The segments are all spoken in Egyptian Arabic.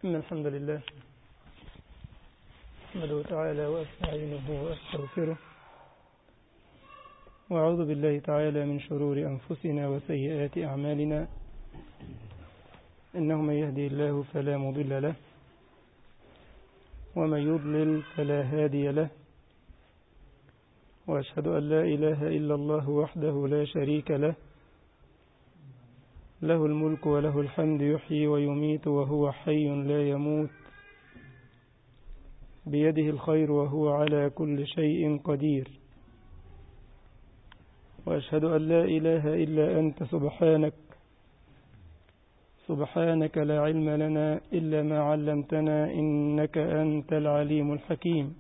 إن الحمد لله أحمده تعالى وأستعينه وأستغفره وأعوذ بالله تعالى من شرور أنفسنا وسيئات أعمالنا إنه من يهدي الله فلا مضل له ومن يضلل فلا هادي له وأشهد أن لا إله إلا الله وحده لا شريك له له الملك وله الحمد يحيي ويميت وهو حي لا يموت بيده الخير وهو على كل شيء قدير وأشهد أن لا إله إلا أنت سبحانك سبحانك لا علم لنا إلا ما علمتنا إنك أنت العليم الحكيم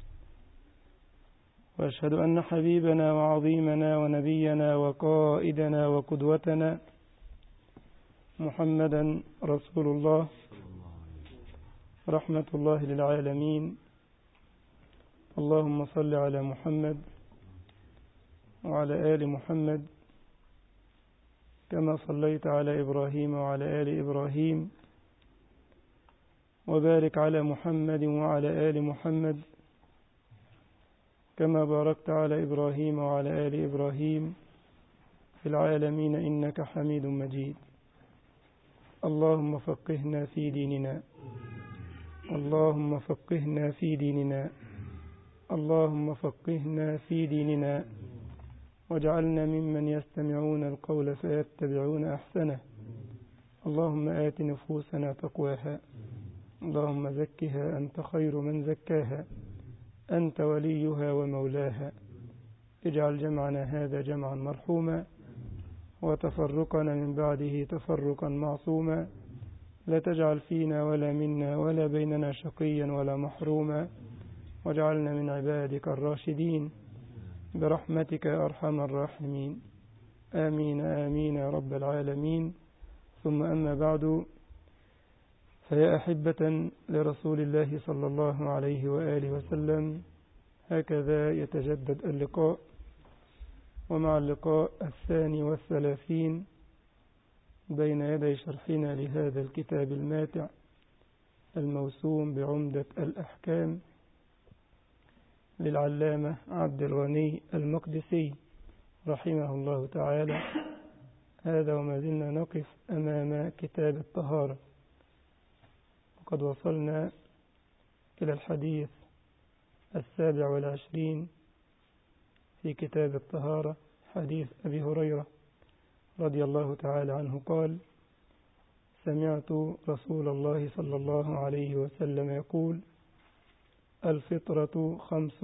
وأشهد أن حبيبنا وعظيمنا ونبينا وقائدنا وقدوتنا محمدا رسول الله رحمة الله للعالمين اللهم صل على محمد وعلى آل محمد كما صليت على إبراهيم وعلى آل إبراهيم وبارك على محمد وعلى آل محمد كما باركت على إبراهيم وعلى آل إبراهيم في العالمين إنك حميد مجيد اللهم فقهنا في ديننا اللهم فقهنا في ديننا اللهم فقهنا في ديننا واجعلنا ممن يستمعون القول فيتبعون أحسنه اللهم آت نفوسنا تقواها اللهم زكها أنت خير من زكاها أنت وليها ومولاها اجعل جمعنا هذا جمعا مرحوما وتفرقنا من بعده تفرقا معصوما لا تجعل فينا ولا منا ولا بيننا شقيا ولا محروما واجعلنا من عبادك الراشدين برحمتك يا أرحم الراحمين آمين آمين يا رب العالمين ثم أما بعد فيا أحبة لرسول الله صلى الله عليه وآله وسلم هكذا يتجدد اللقاء ومع اللقاء الثاني والثلاثين بين يدي شرحنا لهذا الكتاب الماتع الموسوم بعمدة الأحكام للعلامة عبد الغني المقدسي رحمه الله تعالى هذا وما زلنا نقف أمام كتاب الطهارة وقد وصلنا إلى الحديث السابع والعشرين في كتاب الطهارة حديث أبي هريرة رضي الله تعالى عنه قال سمعت رسول الله صلى الله عليه وسلم يقول الفطرة خمس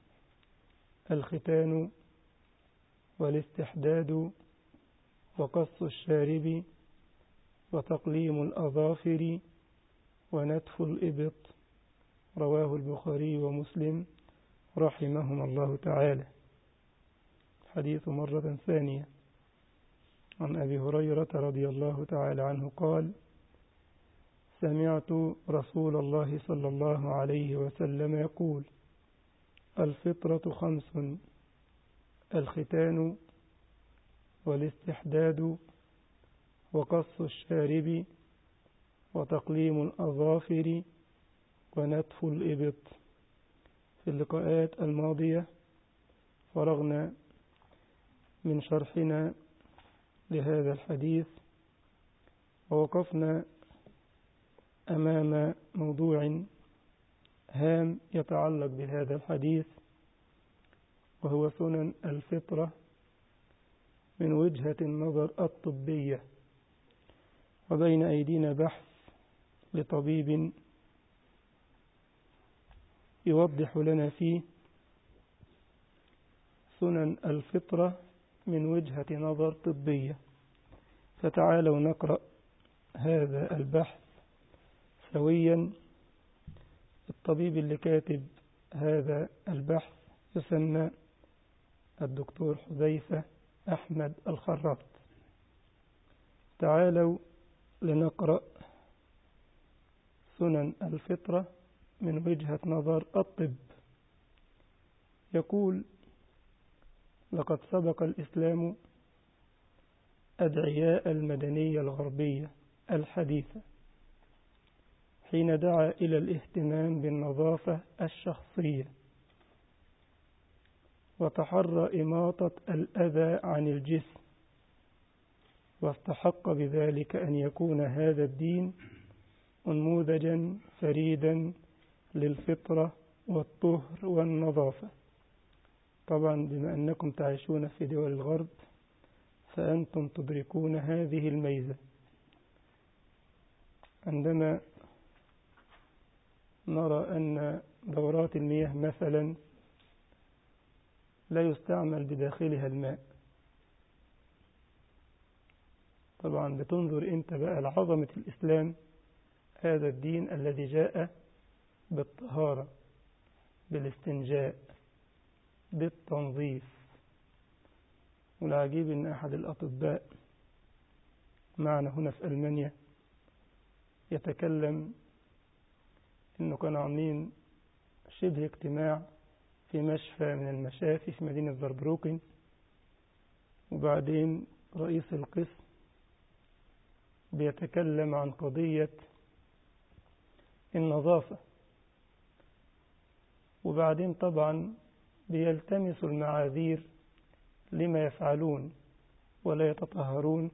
الختان والاستحداد وقص الشارب وتقليم الأظافر ونتف الإبط رواه البخاري ومسلم رحمهما الله تعالى حديث مرة ثانية عن أبي هريرة رضي الله تعالى عنه قال سمعت رسول الله صلى الله عليه وسلم يقول الفطرة خمس الختان والاستحداد وقص الشارب وتقليم الأظافر ونتف الإبط في اللقاءات الماضية فرغنا من شرحنا لهذا الحديث ووقفنا أمام موضوع هام يتعلق بهذا الحديث وهو سنن الفطرة من وجهة النظر الطبية وبين أيدينا بحث لطبيب يوضح لنا فيه سنن الفطرة من وجهة نظر طبية فتعالوا نقرأ هذا البحث سويا الطبيب اللي كاتب هذا البحث يسمى الدكتور حذيفة أحمد الخربط تعالوا لنقرأ سنن الفطرة من وجهة نظر الطب يقول لقد سبق الإسلام أدعياء المدنية الغربية الحديثة حين دعا إلى الاهتمام بالنظافة الشخصية وتحرى إماطة الأذى عن الجسم واستحق بذلك أن يكون هذا الدين أنموذجا فريدا للفطرة والطهر والنظافة طبعا بما أنكم تعيشون في دول الغرب فأنتم تدركون هذه الميزة عندما نرى أن دورات المياه مثلا لا يستعمل بداخلها الماء طبعا بتنظر انت بقى لعظمة الإسلام هذا الدين الذي جاء بالطهارة بالاستنجاء بالتنظيف والعجيب أن أحد الأطباء معنا هنا في ألمانيا يتكلم أنه كانوا عاملين شبه اجتماع في مشفى من المشافي في مدينة زربروكن وبعدين رئيس القسم بيتكلم عن قضية النظافة وبعدين طبعا بيلتمسوا المعاذير لما يفعلون ولا يتطهرون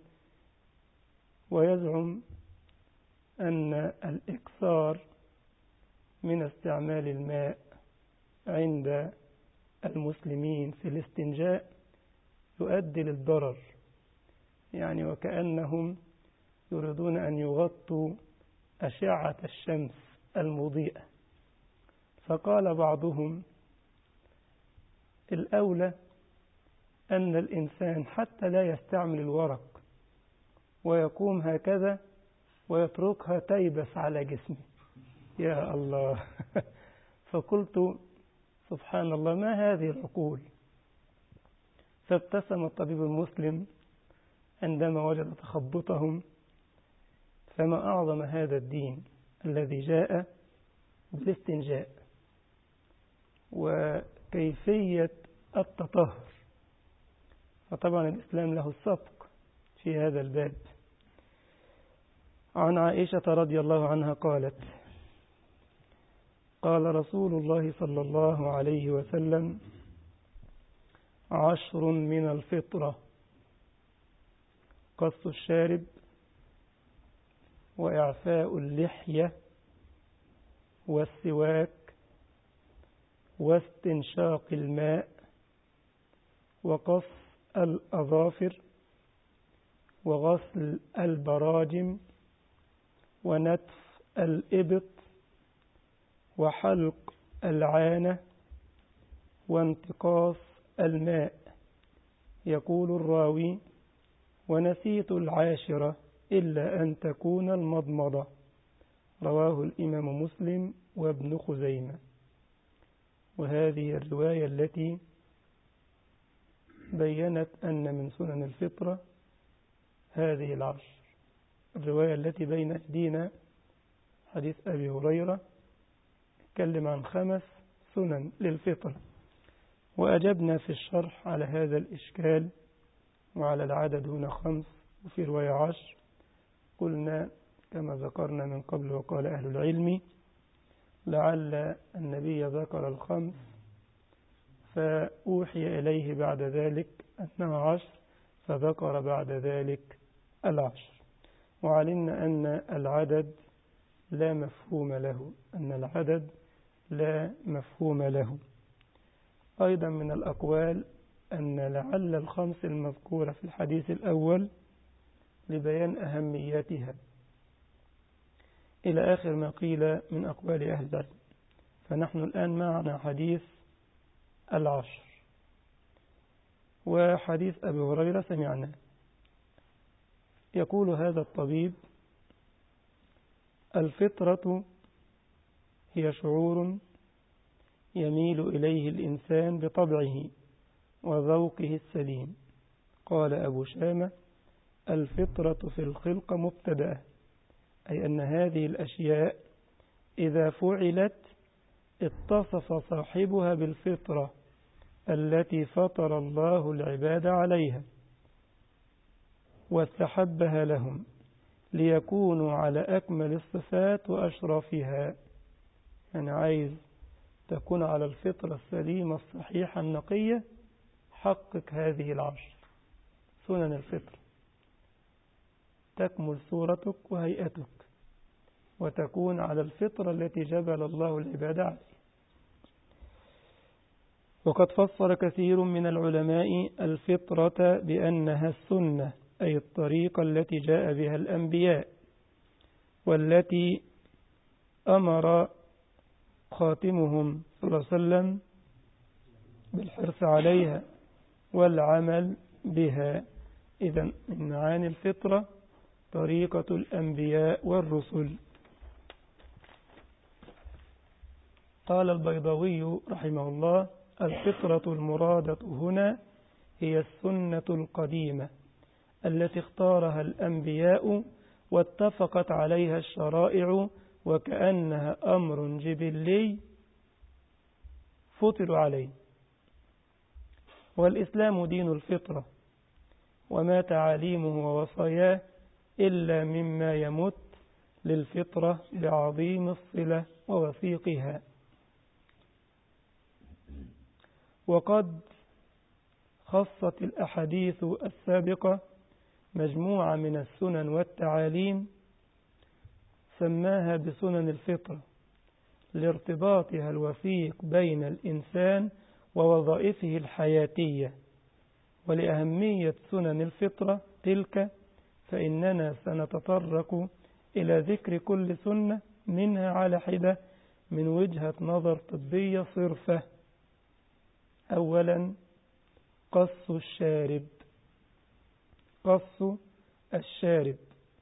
ويزعم أن الإكثار من استعمال الماء عند المسلمين في الاستنجاء يؤدي للضرر يعني وكأنهم يريدون أن يغطوا أشعة الشمس المضيئة فقال بعضهم الأولى أن الإنسان حتى لا يستعمل الورق ويقوم هكذا ويتركها تيبس على جسمه يا الله فقلت سبحان الله ما هذه العقول فابتسم الطبيب المسلم عندما وجد تخبطهم فما أعظم هذا الدين الذي جاء بالاستنجاء وكيفية التطهر فطبعا الإسلام له السبق في هذا الباب عن عائشة رضي الله عنها قالت قال رسول الله صلى الله عليه وسلم عشر من الفطرة قص الشارب وإعفاء اللحية والسواك واستنشاق الماء وقص الأظافر وغسل البراجم ونتف الإبط وحلق العانة وانتقاص الماء يقول الراوي ونسيت العاشرة إلا أن تكون المضمضة رواه الإمام مسلم وابن خزيمة وهذه الرواية التي بينت أن من سنن الفطرة هذه العشر الرواية التي بين أيدينا حديث أبي هريرة تكلم عن خمس سنن للفطرة وأجبنا في الشرح على هذا الإشكال وعلى العدد هنا خمس وفي رواية عشر قلنا كما ذكرنا من قبل وقال أهل العلم لعل النبي ذكر الخمس فأوحي إليه بعد ذلك أنه عشر فذكر بعد ذلك العشر وعلمنا أن العدد لا مفهوم له أن العدد لا مفهوم له أيضا من الأقوال أن لعل الخمس المذكورة في الحديث الأول لبيان أهميتها إلى آخر ما قيل من أقوال أهل العلم فنحن الآن معنا حديث العشر وحديث أبي هريرة سمعنا يقول هذا الطبيب الفطرة هي شعور يميل إليه الإنسان بطبعه وذوقه السليم قال أبو شامة الفطرة في الخلق مبتدأ أي أن هذه الأشياء إذا فعلت اتصف صاحبها بالفطرة التي فطر الله العباد عليها واستحبها لهم ليكونوا على أكمل الصفات وأشرفها يعني عايز تكون على الفطرة السليمة الصحيحة النقية حقق هذه العشر سنن الفطر تكمل صورتك وهيئتك وتكون على الفطرة التي جبل الله العباد عليه وقد فسر كثير من العلماء الفطرة بأنها السنة أي الطريقة التي جاء بها الأنبياء والتي أمر خاتمهم صلى الله عليه وسلم بالحرص عليها والعمل بها إذا من معاني الفطرة طريقة الأنبياء والرسل قال البيضاوي رحمه الله الفطرة المرادة هنا هي السنة القديمة التي اختارها الأنبياء واتفقت عليها الشرائع وكأنها أمر جبلي فطر عليه والإسلام دين الفطرة وما تعاليمه ووصاياه إلا مما يمت للفطرة بعظيم الصلة ووثيقها وقد خصت الأحاديث السابقة مجموعة من السنن والتعاليم سماها بسنن الفطرة لارتباطها الوثيق بين الإنسان ووظائفه الحياتية ولأهمية سنن الفطرة تلك فإننا سنتطرق إلى ذكر كل سنة منها على حدة من وجهة نظر طبية صرفة أولا قص الشارب قص الشارب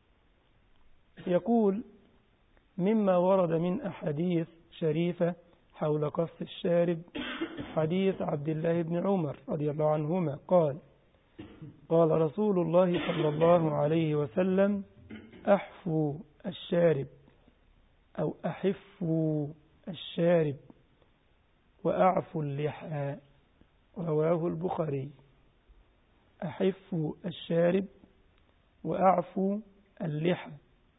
يقول مما ورد من أحاديث شريفة حول قص الشارب حديث عبد الله بن عمر رضي الله عنهما قال قال رسول الله صلى الله عليه وسلم أحفوا الشارب أو أحفوا الشارب وأعفوا اللحى رواه البخاري أحفوا الشارب وأعفوا اللحى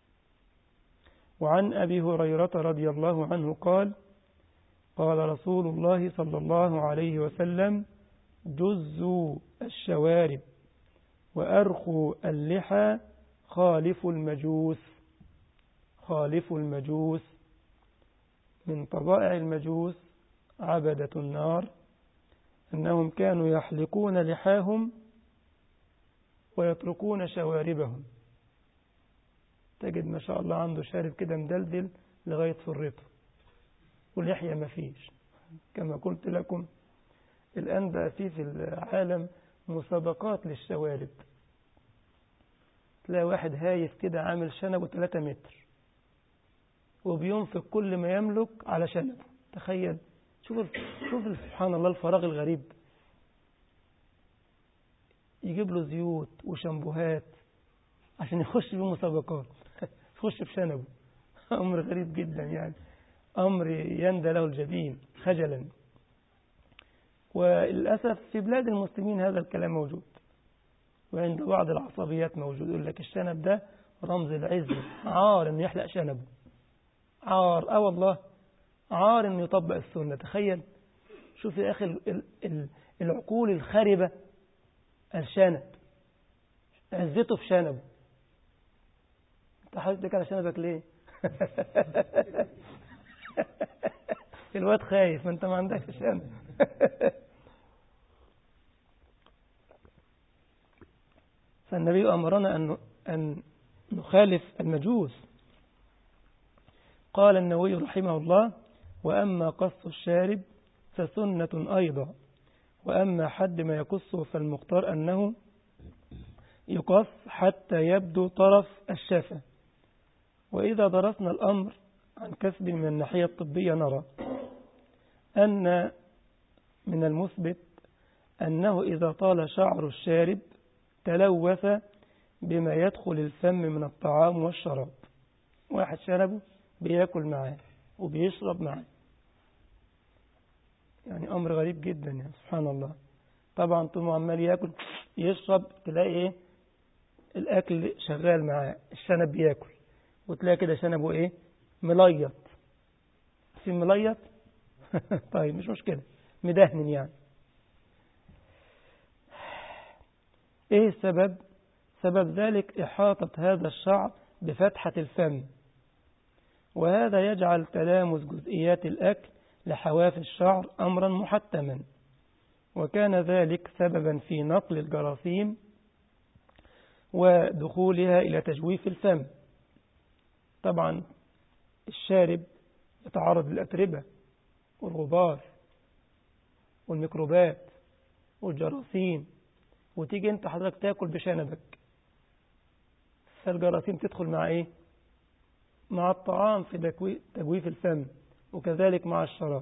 وعن أبي هريرة رضي الله عنه قال قال رسول الله صلى الله عليه وسلم جزوا الشوارب وأرخوا اللحى خالف المجوس خالف المجوس من طبائع المجوس عبدة النار أنهم كانوا يحلقون لحاهم ويتركون شواربهم تجد ما شاء الله عنده شارب كده مدلدل لغاية سرته واللحية ما فيش كما قلت لكم الآن بقى في في العالم مسابقات للشوارب تلاقي واحد هايف كده عامل شنبه 3 متر وبينفق كل ما يملك على شنبه تخيل شوف شوف سبحان الله الفراغ الغريب يجيب له زيوت وشامبوهات عشان يخش بيه مسابقات يخش بشنبه أمر غريب جدا يعني أمر يندى له الجبين خجلا وللأسف في بلاد المسلمين هذا الكلام موجود وعند بعض العصبيات موجود يقول لك الشنب ده رمز العزة عار انه يحلق شنبه عار اه والله عار انه يطبق السنة تخيل شوف يا اخي العقول الخربة الشنب عزته في شنبه انت حاسس على شنبك ليه الواد خايف ما انت ما عندكش شنب فالنبي أمرنا أن أن نخالف المجوس قال النووي رحمه الله وأما قص الشارب فسنة أيضا وأما حد ما يقصه فالمختار أنه يقص حتى يبدو طرف الشفة وإذا درسنا الأمر عن كسب من الناحية الطبية نرى أن من المثبت أنه إذا طال شعر الشارب تلوث بما يدخل الفم من الطعام والشراب واحد شربه بياكل معاه وبيشرب معاه يعني أمر غريب جدا يعني سبحان الله طبعا طول ما عمال ياكل يشرب تلاقي ايه الأكل شغال معاه الشنب بياكل وتلاقي كده شنبه إيه مليط في مليط طيب مش مشكلة مدهن يعني إيه السبب سبب ذلك إحاطة هذا الشعر بفتحة الفم وهذا يجعل تلامس جزئيات الأكل لحواف الشعر أمرا محتما وكان ذلك سببا في نقل الجراثيم ودخولها إلى تجويف الفم طبعا الشارب يتعرض للأتربة والغبار والميكروبات والجراثيم وتيجي انت حضرتك تاكل بشنبك فالجراثيم تدخل مع ايه مع الطعام في تجويف الفم وكذلك مع الشراب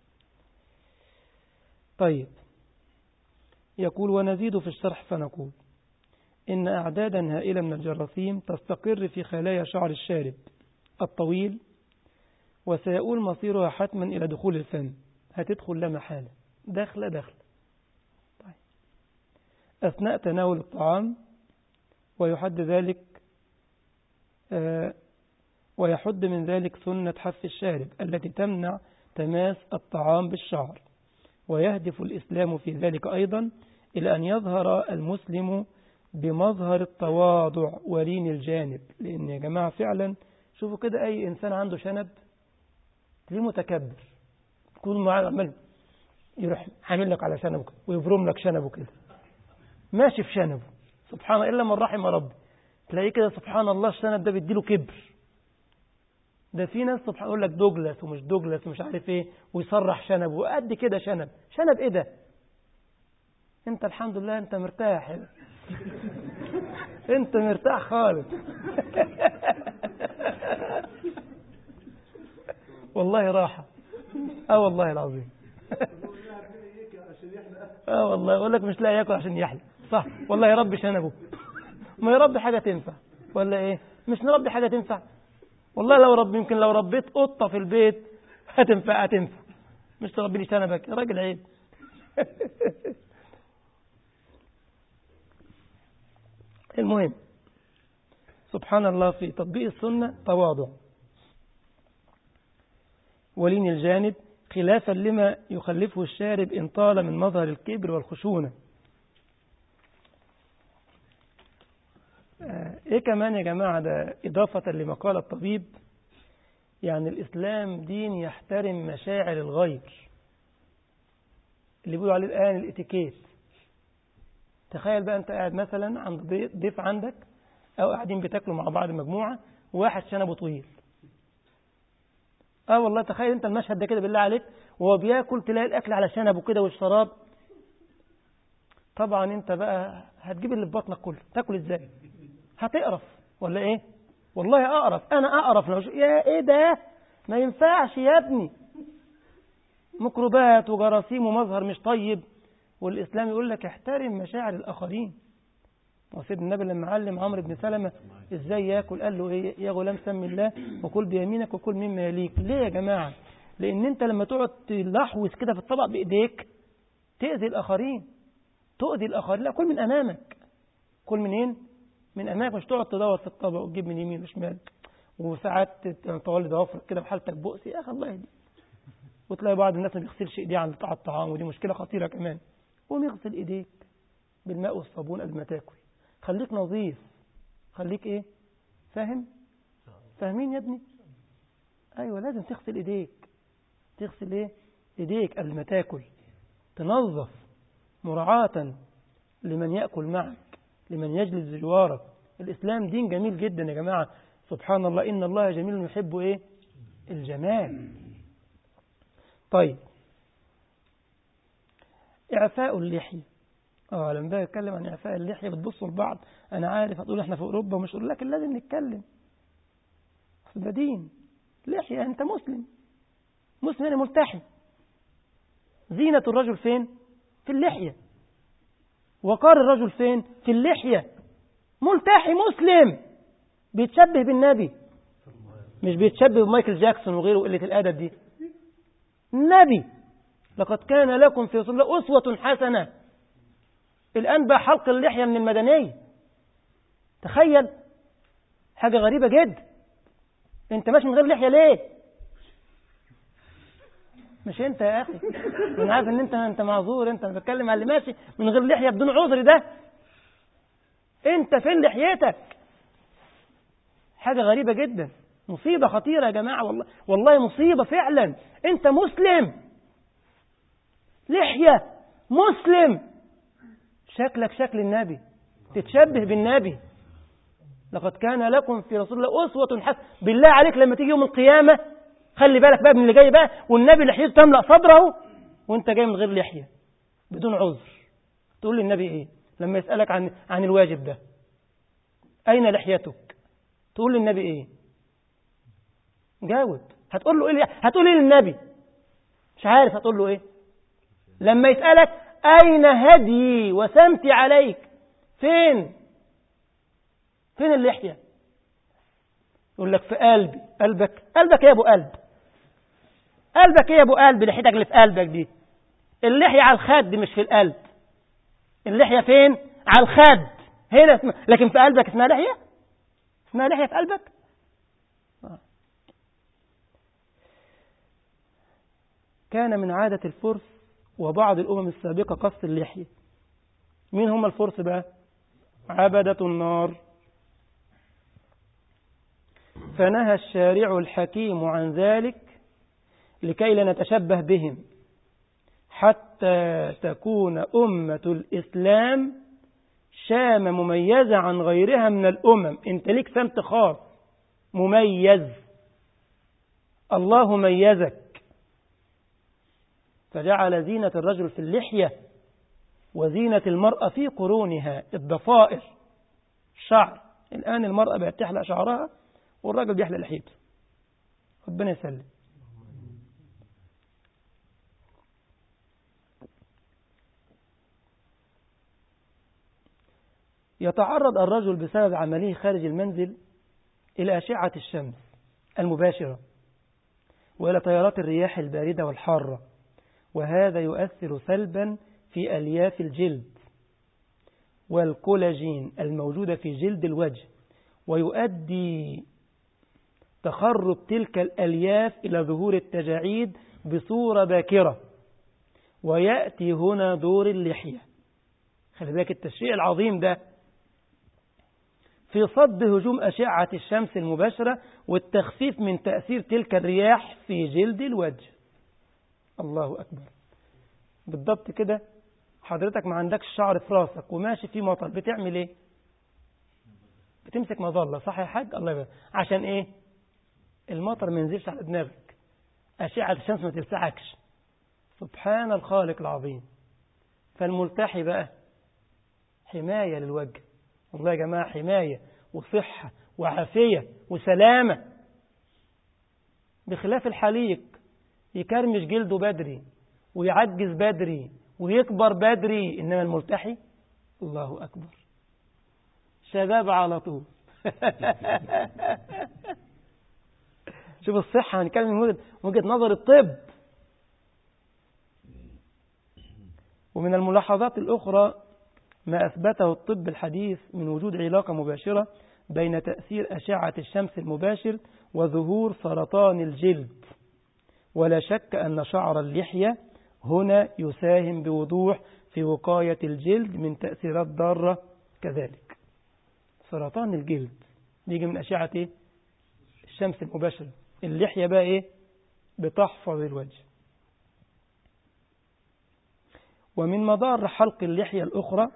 طيب يقول ونزيد في الشرح فنقول إن أعدادا هائلة من الجراثيم تستقر في خلايا شعر الشارب الطويل وسيؤول مصيرها حتما إلى دخول الفم هتدخل لا محالة داخلة داخلة طيب. أثناء تناول الطعام ويحد ذلك آه ويحد من ذلك سنة حف الشارب التي تمنع تماس الطعام بالشعر ويهدف الإسلام في ذلك أيضا إلى أن يظهر المسلم بمظهر التواضع ولين الجانب لأن يا جماعة فعلا شوفوا كده أي إنسان عنده شنب تلاقيه متكبر تكون معاه عمال يروح حامل لك على شنبه ويبرم لك شنبه كده ماشي في شنبه سبحان الله إلا من رحم ربي تلاقيه كده سبحان الله الشنب ده بيديله كبر ده في ناس سبحان يقول لك دوجلاس ومش دوجلاس ومش عارف ايه ويصرح شنبه قد كده شنب شنب ايه ده انت الحمد لله انت مرتاح انت مرتاح خالص والله راحة اه والله العظيم اه والله يقول لك مش لاقي ياكل عشان يحلى صح والله يربي شنبه ما يربي حاجة تنفع ولا ايه مش نربي حاجة تنفع والله لو رب يمكن لو ربيت قطة في البيت هتنفع هتنفع مش تربي لي شنبك يا راجل عيب المهم سبحان الله في تطبيق السنة تواضع ولين الجانب خلافا لما يخلفه الشارب إن طال من مظهر الكبر والخشونة إيه كمان يا جماعة ده إضافة لما قال الطبيب يعني الإسلام دين يحترم مشاعر الغير اللي بيقولوا عليه الآن الاتيكيت تخيل بقى أنت قاعد مثلا عند ضيف عندك أو قاعدين بتاكلوا مع بعض مجموعة واحد شنبه طويل اه والله تخيل انت المشهد ده كده بالله عليك وهو بياكل تلاقي الاكل على شنبه كده والشراب طبعا انت بقى هتجيب اللي في بطنك كله تاكل ازاي هتقرف ولا ايه والله اقرف انا اقرف لو يا ايه ده ما ينفعش يا ابني ميكروبات وجراثيم ومظهر مش طيب والاسلام يقول لك احترم مشاعر الاخرين وسيدنا النبي لما علم عمرو بن سلمة ازاي ياكل قال له ايه يا غلام سم الله وكل بيمينك وكل مما يليك ليه يا جماعة لان انت لما تقعد تلحوس كده في الطبق بايديك تأذي الاخرين تؤذي الاخرين لا كل من امامك كل منين من امامك مش تقعد تدور في الطبق وتجيب من يمين وشمال وساعات تولد ضوافرك كده بحالتك بؤس يا اخي الله يهديك وتلاقي بعض الناس ما بيغسلش ايديه عن الطعام ودي مشكله خطيره كمان قوم يغسل ايديك بالماء والصابون قبل ما تاكل خليك نظيف خليك ايه فاهم فاهمين يا ابني ايوه لازم تغسل ايديك تغسل ايه ايديك قبل ما تاكل تنظف مراعاة لمن يأكل معك لمن يجلس بجوارك الإسلام دين جميل جدا يا جماعة سبحان الله إن الله جميل يحب إيه الجمال طيب إعفاء اللحية اه لما باجي اتكلم عن اعفاء اللحيه بتبصوا لبعض انا عارف هتقول احنا في اوروبا ومش اقول لكن لازم نتكلم اصل ده دين لحيه انت مسلم مسلم يعني ملتحي زينة الرجل فين في اللحية وقار الرجل فين في اللحية ملتحي مسلم بيتشبه بالنبي مش بيتشبه بمايكل جاكسون وغيره قلة الأدب دي النبي لقد كان لكم في رسول الله أسوة حسنة الآن بقى حلق اللحية من المدنية تخيل حاجة غريبة جدا انت ماشي من غير لحية ليه مش انت يا اخي انا عارف ان انت انت معذور انت انا بتكلم على اللي ماشي من غير لحية بدون عذر ده انت فين لحيتك حاجة غريبة جدا مصيبة خطيرة يا جماعة والله والله مصيبة فعلا انت مسلم لحية مسلم شكلك شكل النبي تتشبه بالنبي لقد كان لكم في رسول الله أسوة حسنة بالله عليك لما تيجي يوم القيامة خلي بالك بقى من اللي جاي بقى والنبي لحيته تملأ صدره وانت جاي من غير لحية بدون عذر تقول للنبي ايه لما يسألك عن عن الواجب ده أين لحيتك تقول للنبي ايه جاوب هتقول له ايه هتقول ايه للنبي مش عارف هتقول له ايه لما يسألك أين هدي وسمتي عليك فين فين اللحية يقول لك في قلبي قلبك قلبك ايه يا ابو قلب قلبك ايه يا ابو قلب لحيتك اللي في قلبك دي اللحية على الخد مش في القلب اللحية فين على الخد هنا اسمها لكن في قلبك اسمها لحية اسمها لحية في قلبك كان من عادة الفرس وبعض الأمم السابقة قص اللحية مين هم الفرس بقى عبدة النار فنهى الشارع الحكيم عن ذلك لكي لا نتشبه بهم حتى تكون أمة الإسلام شام مميزة عن غيرها من الأمم انت ليك سمت خاص مميز الله ميزك فجعل زينة الرجل في اللحية وزينة المرأة في قرونها الضفائر الشعر الآن المرأة بقت تحلق شعرها والراجل بيحلق لحيته ربنا يسلم يتعرض الرجل بسبب عمله خارج المنزل إلى أشعة الشمس المباشرة وإلى تيارات الرياح الباردة والحارة وهذا يؤثر سلبا في ألياف الجلد والكولاجين الموجودة في جلد الوجه ويؤدي تخرب تلك الألياف إلى ظهور التجاعيد بصورة باكرة ويأتي هنا دور اللحية خلي بالك التشريع العظيم ده في صد هجوم أشعة الشمس المباشرة والتخفيف من تأثير تلك الرياح في جلد الوجه الله أكبر بالضبط كده حضرتك ما عندكش شعر في راسك وماشي في مطر بتعمل ايه بتمسك مظلة صح يا حاج الله يبارك عشان ايه المطر ما ينزلش على دماغك أشعة الشمس ما تلسعكش سبحان الخالق العظيم فالملتحي بقى حماية للوجه والله يا جماعة حماية وصحة وعافية وسلامة بخلاف الحليق يكرمش جلده بدري ويعجز بدري ويكبر بدري إنما الملتحي الله أكبر شباب على طول شوف الصحة هنتكلم من وجهة, وجهة نظر الطب ومن الملاحظات الأخرى ما أثبته الطب الحديث من وجود علاقة مباشرة بين تأثير أشعة الشمس المباشر وظهور سرطان الجلد ولا شك أن شعر اللحية هنا يساهم بوضوح في وقاية الجلد من تأثيرات ضارة كذلك سرطان الجلد بيجي من أشعة إيه؟ الشمس المباشرة اللحية بقى إيه بتحفظ الوجه ومن مضار حلق اللحية الأخرى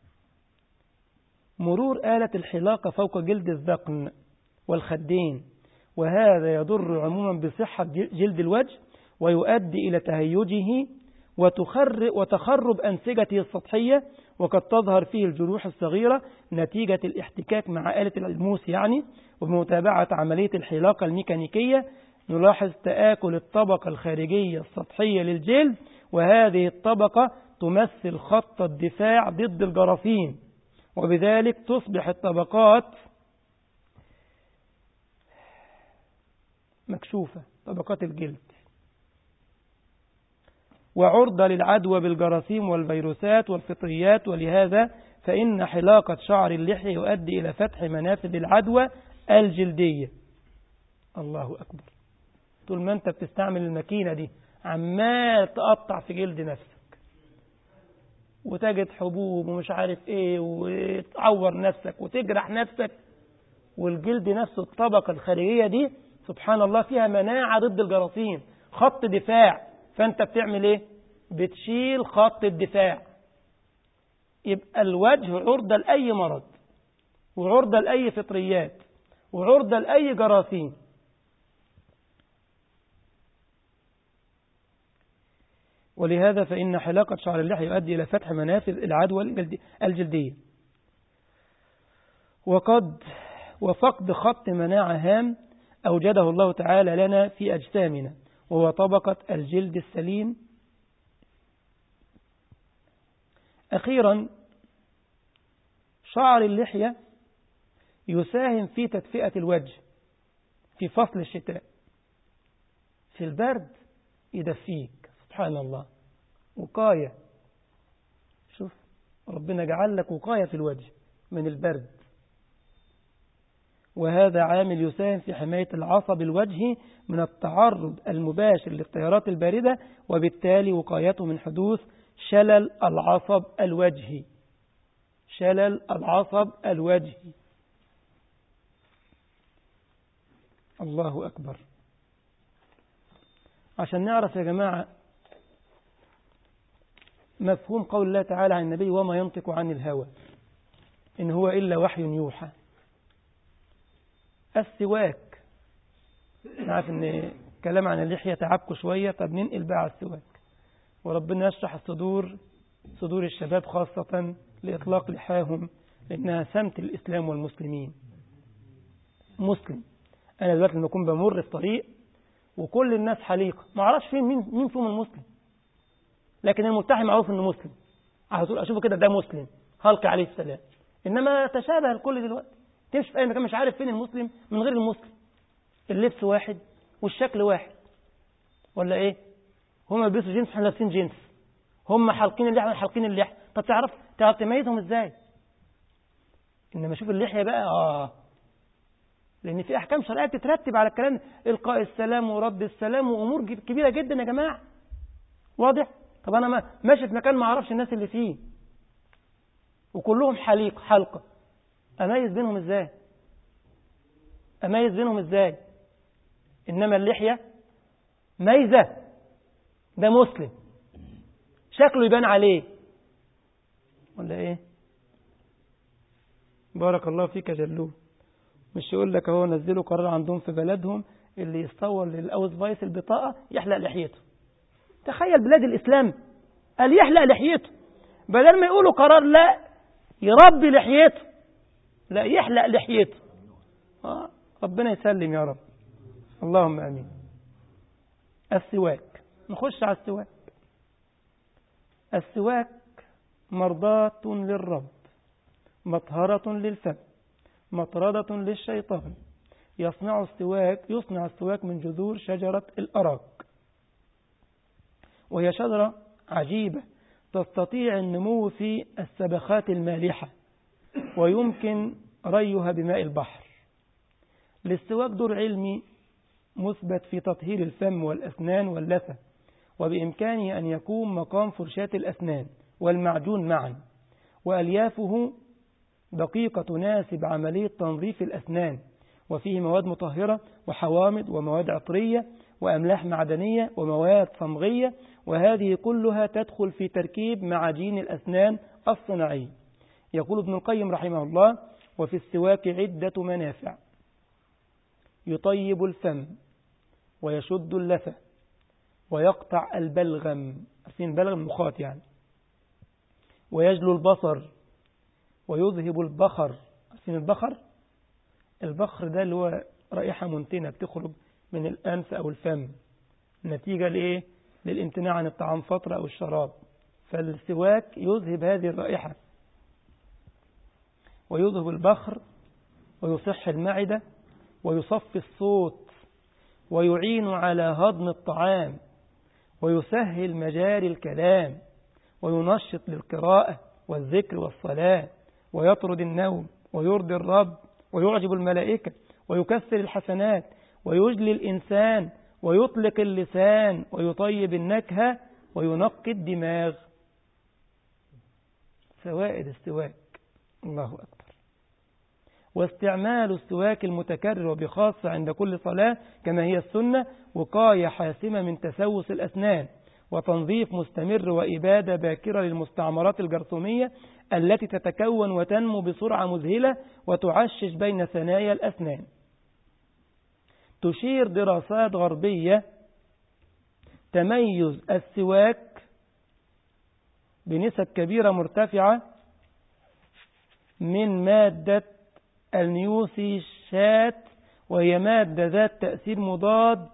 مرور آلة الحلاقة فوق جلد الذقن والخدين وهذا يضر عموما بصحة جلد الوجه ويؤدي إلى تهيجه وتخرب أنسجته السطحية وقد تظهر فيه الجروح الصغيرة نتيجة الاحتكاك مع آلة الموس يعني وبمتابعة عملية الحلاقة الميكانيكية نلاحظ تآكل الطبقة الخارجية السطحية للجلد وهذه الطبقة تمثل خط الدفاع ضد الجراثيم وبذلك تصبح الطبقات مكشوفة طبقات الجلد وعرضة للعدوى بالجراثيم والفيروسات والفطريات ولهذا فإن حلاقة شعر اللحية يؤدي إلى فتح منافذ العدوى الجلدية الله أكبر طول ما أنت بتستعمل الماكينة دي عمال تقطع في جلد نفسك وتجد حبوب ومش عارف ايه وتعور نفسك وتجرح نفسك والجلد نفسه الطبقة الخارجية دي سبحان الله فيها مناعة ضد الجراثيم خط دفاع فانت بتعمل ايه بتشيل خط الدفاع يبقى الوجه عرضة لأي مرض وعرضة لأي فطريات وعرضة لأي جراثيم ولهذا فإن حلاقة شعر اللحية يؤدي إلى فتح منافذ العدوى الجلدية وقد وفقد خط مناعة هام أوجده الله تعالى لنا في أجسامنا وهو طبقة الجلد السليم أخيرا شعر اللحية يساهم في تدفئة الوجه في فصل الشتاء في البرد يدفيك سبحان الله وقاية شوف ربنا جعل لك وقاية في الوجه من البرد وهذا عامل يساهم في حماية العصب الوجهي من التعرض المباشر للتيارات الباردة وبالتالي وقايته من حدوث شلل العصب الوجهي شلل العصب الوجهي الله أكبر عشان نعرف يا جماعة مفهوم قول الله تعالى عن النبي وما ينطق عن الهوى إن هو إلا وحي يوحى السواك نعرف إن كلام عن اللحية تعبكوا شوية طب ننقل بقى على السواك وربنا يشرح الصدور صدور الشباب خاصة لإطلاق لحاهم لأنها سمت الإسلام والمسلمين مسلم أنا دلوقتي لما أكون بمر في طريق وكل الناس حليقة ما أعرفش فين مين مين فيهم المسلم لكن الملتحي معروف انه مسلم على طول اشوفه كده ده مسلم هلق عليه السلام انما تشابه الكل دلوقتي تمشي في اي مكان مش عارف فين المسلم من غير المسلم اللبس واحد والشكل واحد ولا ايه هم بيلبسوا جنس احنا لابسين جنس هم حالقين اللحيه حالقين اللحيه طب تعرف تعرف تميزهم ازاي انما شوف اللحيه بقى اه لان في احكام شرعيه تترتب على الكلام القاء السلام ورد السلام وامور كبيره جدا يا جماعه واضح طب انا ما ماشي في مكان ما اعرفش الناس اللي فيه وكلهم حليق حلقة اميز بينهم ازاي اميز بينهم ازاي انما اللحية ميزة ده مسلم شكله يبان عليه ولا ايه بارك الله فيك يا جلوب مش يقول لك اهو نزلوا قرار عندهم في بلدهم اللي يصور للاوز فايس البطاقة يحلق لحيته تخيل بلاد الإسلام قال يحلق لحيته بدل ما يقولوا قرار لا يربي لحيته لا يحلق لحيته آه ربنا يسلم يا رب اللهم أمين السواك نخش على السواك السواك مرضاة للرب مطهرة للفم مطردة للشيطان يصنع السواك يصنع السواك من جذور شجرة الأراك وهي شجرة عجيبة تستطيع النمو في السبخات المالحة ويمكن ريها بماء البحر للسواك دور علمي مثبت في تطهير الفم والأسنان واللثة وبإمكانه أن يكون مقام فرشاة الأسنان والمعجون معا وأليافه دقيقة تناسب عملية تنظيف الأسنان وفيه مواد مطهرة وحوامض ومواد عطرية وأملاح معدنية ومواد صمغية وهذه كلها تدخل في تركيب معاجين الأسنان الصناعية يقول ابن القيم رحمه الله وفي السواك عدة منافع يطيب الفم ويشد اللثة ويقطع البلغم عارفين البلغم مخاط يعني ويجلو البصر ويذهب البخر عارفين البخر البخر ده اللي هو رائحة منتنة بتخرج من الأنف أو الفم نتيجة لإيه للامتناع عن الطعام فترة أو الشراب فالسواك يذهب هذه الرائحة ويذهب البخر ويصح المعدة ويصفي الصوت ويعين على هضم الطعام ويسهل مجاري الكلام وينشط للقراءة والذكر والصلاة ويطرد النوم ويرضي الرب ويعجب الملائكة ويكسر الحسنات ويجلي الإنسان ويطلق اللسان ويطيب النكهة وينقي الدماغ فوائد السواك الله أكبر واستعمال السواك المتكرر وبخاصة عند كل صلاة كما هي السنة وقاية حاسمة من تسوس الأسنان وتنظيف مستمر وإبادة باكرة للمستعمرات الجرثومية التي تتكون وتنمو بسرعة مذهلة وتعشش بين ثنايا الأسنان تشير دراسات غربية تميز السواك بنسب كبيرة مرتفعة من مادة النيوسيشات وهي مادة ذات تأثير مضاد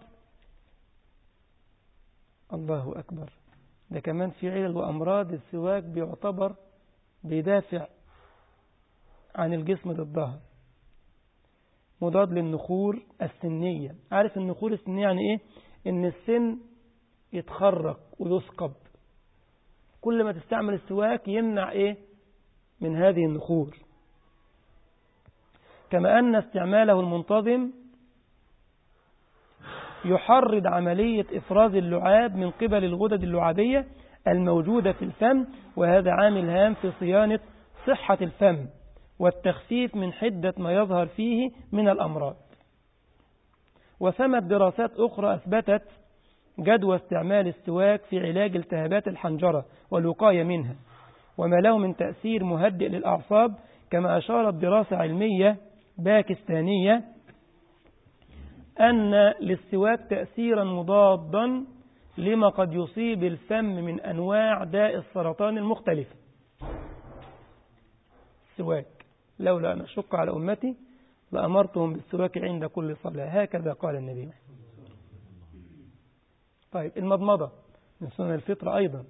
الله أكبر ده كمان في علل وأمراض السواك بيعتبر بيدافع عن الجسم ضدها مضاد للنخور السنية عارف النخور السنية يعني ايه ان السن يتخرق ويثقب كل ما تستعمل السواك يمنع ايه من هذه النخور كما أن استعماله المنتظم يحرض عملية إفراز اللعاب من قبل الغدد اللعابية الموجودة في الفم وهذا عامل هام في صيانة صحة الفم والتخفيف من حدة ما يظهر فيه من الأمراض وثمت دراسات أخرى أثبتت جدوى استعمال السواك في علاج التهابات الحنجرة والوقاية منها وما له من تأثير مهدئ للأعصاب كما أشارت دراسة علمية باكستانية أن للسواك تأثيرا مضادا لما قد يصيب الفم من أنواع داء السرطان المختلفة السواك لولا أن أشق على أمتي لأمرتهم بالسواك عند كل صلاة هكذا قال النبي طيب المضمضة من سنن الفطرة أيضا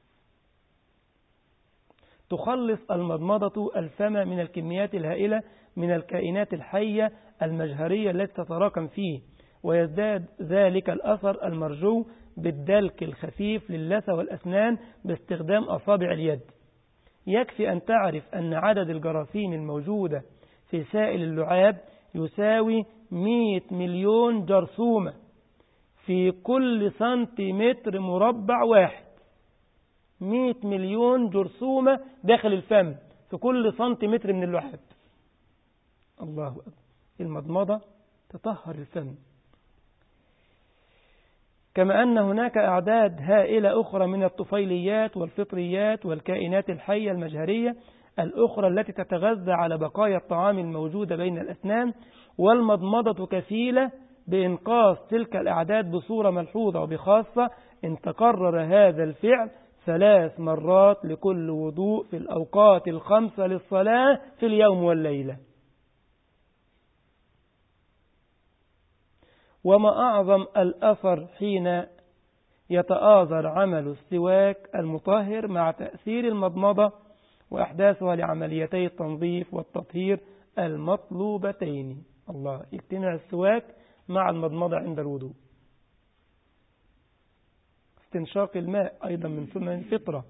تخلص المضمضة الفم من الكميات الهائلة من الكائنات الحية المجهرية التي تتراكم فيه ويزداد ذلك الأثر المرجو بالدلك الخفيف للثة والأسنان باستخدام أصابع اليد يكفي أن تعرف أن عدد الجراثيم الموجودة في سائل اللعاب يساوي 100 مليون جرثومة في كل سنتيمتر مربع واحد 100 مليون جرثومة داخل الفم في كل سنتيمتر من اللعاب الله أكبر المضمضة تطهر الفم كما أن هناك أعداد هائلة أخرى من الطفيليات والفطريات والكائنات الحية المجهرية الأخرى التي تتغذى على بقايا الطعام الموجودة بين الأسنان والمضمضة كفيلة بإنقاص تلك الأعداد بصورة ملحوظة وبخاصة إن تكرر هذا الفعل ثلاث مرات لكل وضوء في الأوقات الخمسة للصلاة في اليوم والليلة وما أعظم الأثر حين يتآذر عمل السواك المطهر مع تأثير المضمضة وأحداثها لعمليتي التنظيف والتطهير المطلوبتين الله اجتمع السواك مع المضمضة عند الوضوء استنشاق الماء أيضا من سنن الفطرة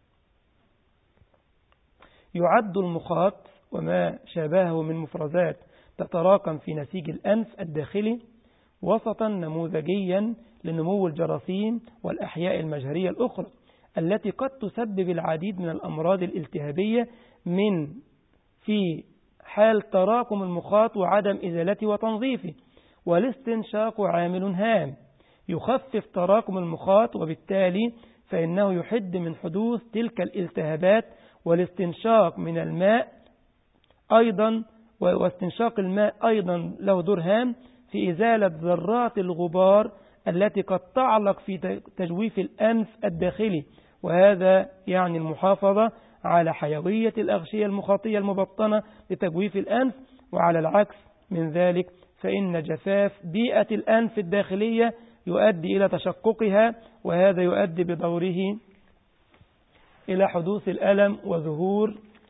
يعد المخاط وما شابهه من مفرزات تتراكم في نسيج الأنف الداخلي وسطا نموذجيا لنمو الجراثيم والأحياء المجهرية الأخرى التي قد تسبب العديد من الأمراض الالتهابية من في حال تراكم المخاط وعدم إزالته وتنظيفه والاستنشاق عامل هام يخفف تراكم المخاط وبالتالي فإنه يحد من حدوث تلك الالتهابات والاستنشاق من الماء أيضا واستنشاق الماء أيضا له دور هام في إزالة ذرات الغبار التي قد تعلق في تجويف الأنف الداخلي وهذا يعني المحافظة على حيوية الأغشية المخاطية المبطنة لتجويف الأنف وعلى العكس من ذلك فإن جفاف بيئة الأنف الداخلية يؤدي إلى تشققها وهذا يؤدي بدوره إلى حدوث الألم وظهور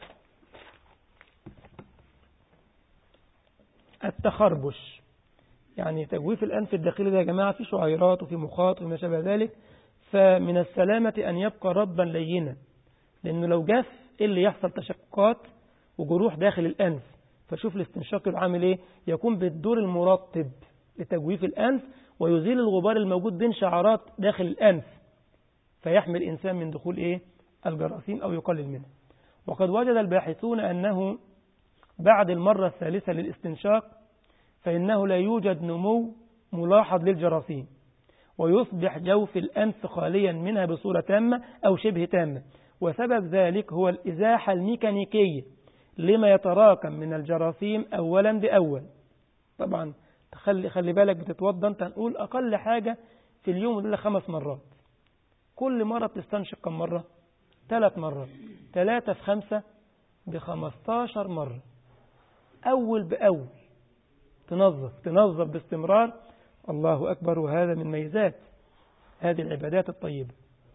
التخربش يعني تجويف الأنف الداخلي ده يا جماعة في شعيرات وفي مخاط وما شابه ذلك فمن السلامة أن يبقى ربا لينا لأنه لو جف إيه اللي يحصل تشققات وجروح داخل الأنف فشوف الاستنشاق عامل إيه يكون بالدور المرطب لتجويف الأنف ويزيل الغبار الموجود بين شعرات داخل الأنف فيحمي الإنسان من دخول إيه الجراثيم أو يقلل منها وقد وجد الباحثون أنه بعد المرة الثالثة للاستنشاق فإنه لا يوجد نمو ملاحظ للجراثيم ويصبح جوف الأنف خاليا منها بصورة تامة أو شبه تامة وسبب ذلك هو الإزاحة الميكانيكية لما يتراكم من الجراثيم أولا بأول طبعا خلي, خلي بالك بتتوضى انت نقول أقل حاجة في اليوم دول خمس مرات كل مرة بتستنشق كم مرة ثلاث مرات ثلاثة في خمسة بخمستاشر مرة أول بأول تنظف تنظف باستمرار الله أكبر وهذا من ميزات هذه العبادات الطيبة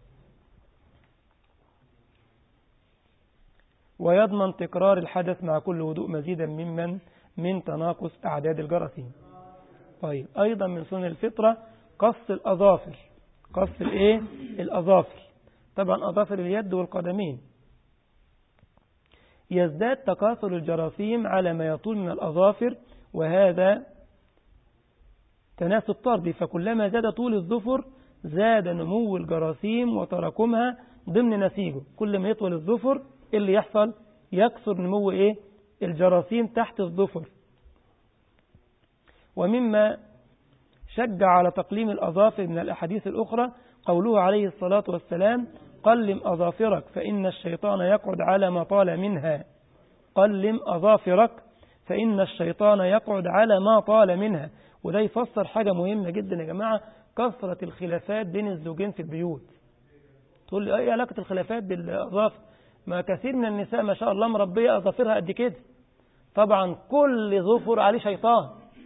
ويضمن تكرار الحدث مع كل وضوء مزيدا ممن من تناقص أعداد الجراثيم طيب أيضا من سنن الفطرة قص الأظافر قص الإيه؟ الأظافر طبعا أظافر اليد والقدمين يزداد تكاثر الجراثيم على ما يطول من الأظافر وهذا تناسب طردي فكلما زاد طول الظفر زاد نمو الجراثيم وتراكمها ضمن نسيجه كل ما يطول الظفر اللي يحصل يكثر نمو إيه؟ الجراثيم تحت الظفر ومما شجع على تقليم الأظافر من الأحاديث الأخرى قوله عليه الصلاة والسلام قلم أظافرك فإن الشيطان يقعد على ما طال منها قلم أظافرك فإن الشيطان يقعد على ما طال منها وده يفسر حاجة مهمة جدا يا جماعة كثرة الخلافات بين الزوجين في البيوت تقول لي ايه علاقة الخلافات بالأظافر ما كثير من النساء ما شاء الله مربية أظافرها قد كده طبعا كل ظفر عليه شيطان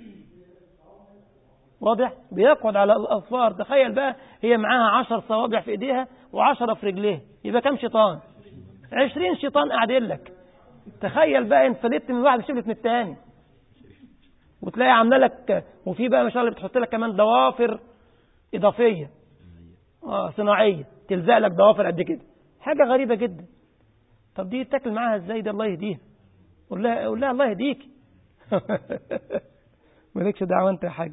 واضح بيقعد على الأظفار تخيل بقى هي معاها عشر صوابع في إيديها وعشرة في رجليها يبقى كم شيطان عشرين شيطان قاعدين لك تخيل بقى انت فلت من واحد شفت من التاني وتلاقي عامله لك وفي بقى ما شاء الله بتحط لك كمان ضوافر إضافية آه صناعية تلزق لك ضوافر قد كده حاجة غريبة جدا طب دي تاكل معاها ازاي ده الله يهديها قول لها قول لها الله يهديك مالكش دعوه انت يا حاج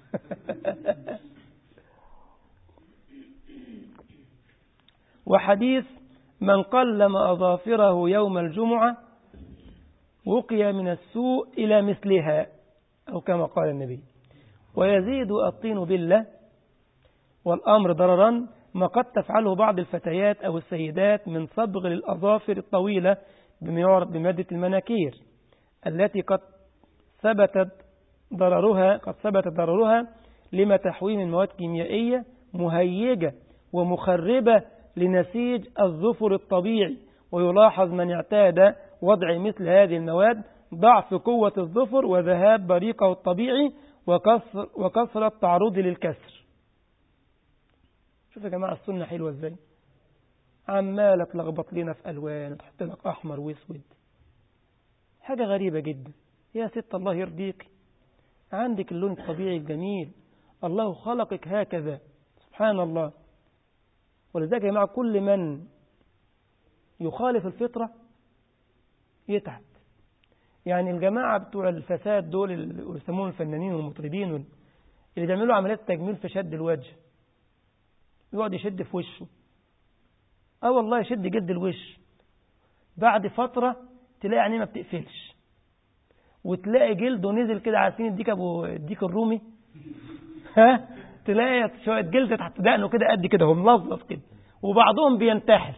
وحديث من قلم أظافره يوم الجمعة وقي من السوء إلى مثلها أو كما قال النبي ويزيد الطين بالله والأمر ضررا ما قد تفعله بعض الفتيات أو السيدات من صبغ للأظافر الطويلة بما يعرف بمادة المناكير التي قد ثبتت ضررها قد ثبت ضررها لما تحويه من مواد كيميائية مهيجة ومخربة لنسيج الظفر الطبيعي ويلاحظ من اعتاد وضع مثل هذه المواد ضعف قوة الظفر وذهاب بريقه الطبيعي وكسر وكثرة تعرضه للكسر شوف يا جماعة السنة حلوة ازاي عمالة تلخبط لنا في ألوان تحط لك أحمر واسود حاجة غريبة جدا يا ست الله يرضيك عندك اللون الطبيعي الجميل الله خلقك هكذا سبحان الله ولذلك يا جماعة كل من يخالف الفطرة يتعب يعني الجماعة بتوع الفساد دول اللي يسموهم الفنانين والمطربين اللي بيعملوا عمليات تجميل في شد الوجه يقعد يشد في وشه اه والله يشد جلد الوش بعد فترة تلاقي عينيه ما بتقفلش وتلاقي جلده نزل كده عارفين الديك ابو الديك الرومي ها تلاقي شويه جلد تحت دقنه كده قد كده هو ملظف كده وبعضهم بينتحر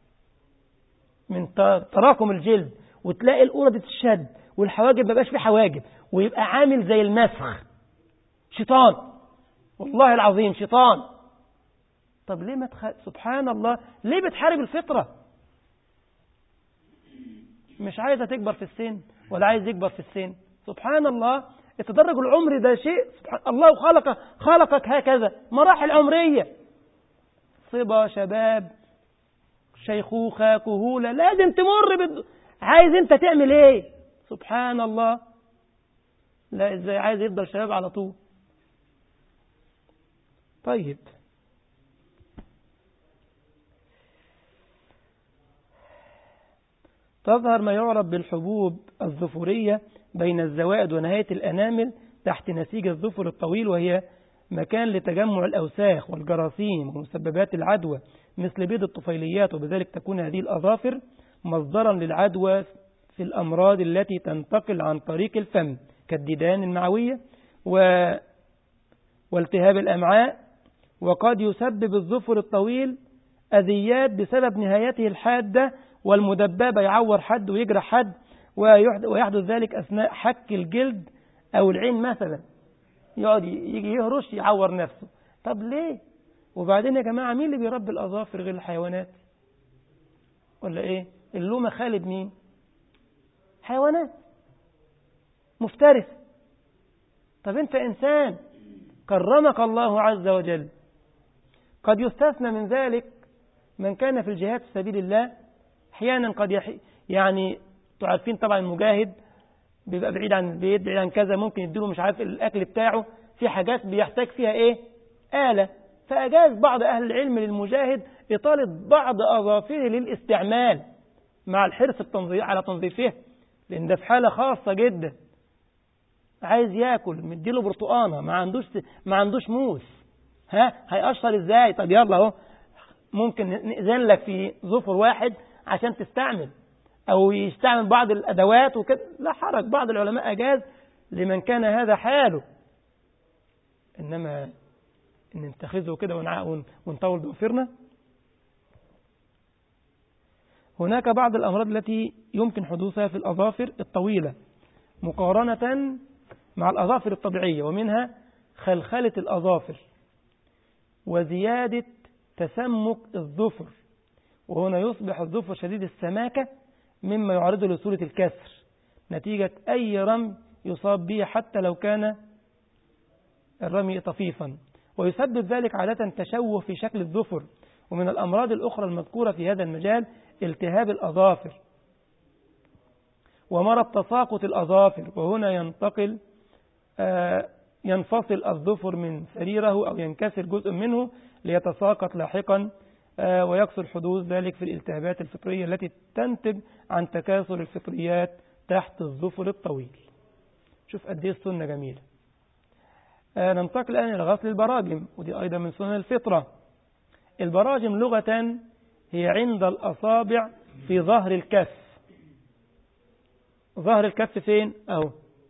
من تراكم الجلد وتلاقي القرة تتشد والحواجب ما بقاش في حواجب ويبقى عامل زي المسخ شيطان والله العظيم شيطان طب ليه ما تخ... سبحان الله ليه بتحارب الفطرة مش عايزة تكبر في السن ولا عايز يكبر في السن سبحان الله التدرج العمري ده شيء سبحان الله خلق خلقك هكذا مراحل عمرية صبا شباب شيخوخة كهولة لازم تمر بال... عايز انت تعمل ايه سبحان الله لا ازاي عايز يفضل شباب على طول طيب تظهر ما يعرف بالحبوب الظفرية بين الزوائد ونهاية الأنامل تحت نسيج الظفر الطويل وهي مكان لتجمع الأوساخ والجراثيم ومسببات العدوى مثل بيض الطفيليات وبذلك تكون هذه الأظافر مصدرا للعدوى في الأمراض التي تنتقل عن طريق الفم كالديدان المعوية و... والتهاب الأمعاء وقد يسبب الظفر الطويل أذيات بسبب نهايته الحادة والمدببة يعور حد ويجرح حد ويحدث ذلك أثناء حك الجلد أو العين مثلا يقعد يجي يهرش يعور نفسه طب ليه وبعدين يا جماعة مين اللي بيربي الأظافر غير الحيوانات ولا إيه اللومة خالد مين حيوانات مفترس طب أنت إنسان كرمك الله عز وجل قد يستثنى من ذلك من كان في الجهاد في سبيل الله احيانا قد يحي يعني تعرفين طبعا المجاهد بيبقى بعيد عن البيت بعيد عن كذا ممكن يديله مش عارف الاكل بتاعه في حاجات بيحتاج فيها ايه آلة فأجاز بعض أهل العلم للمجاهد إطالة بعض أظافره للاستعمال مع الحرص التنظيف على تنظيفها لأن ده في حالة خاصة جدا عايز ياكل مديله برتقانة ما عندوش ما عندوش موس ها هيقشر ازاي طب يلا اهو ممكن نأذن لك في ظفر واحد عشان تستعمل أو يستعمل بعض الأدوات وكده لا حرج بعض العلماء أجاز لمن كان هذا حاله إنما إن نتخذه كده ونطول ضفرنا هناك بعض الأمراض التي يمكن حدوثها في الأظافر الطويلة مقارنة مع الأظافر الطبيعية ومنها خلخلة الأظافر وزيادة تسمك الظفر وهنا يصبح الظفر شديد السماكة مما يعرضه لصورة الكسر نتيجة أي رمي يصاب به حتى لو كان الرمي طفيفا ويسبب ذلك عادة تشوه في شكل الظفر ومن الأمراض الأخرى المذكورة في هذا المجال التهاب الأظافر ومرض تساقط الأظافر وهنا ينتقل آه ينفصل الظفر من سريره أو ينكسر جزء منه ليتساقط لاحقا آه ويكثر حدوث ذلك في الالتهابات الفطرية التي تنتج عن تكاثر الفطريات تحت الظفر الطويل شوف قد ايه السنة جميلة آه ننتقل الآن إلى غسل البراجم ودي أيضا من سنن الفطرة البراجم لغة هي عند الأصابع في ظهر الكف ظهر الكف فين أهو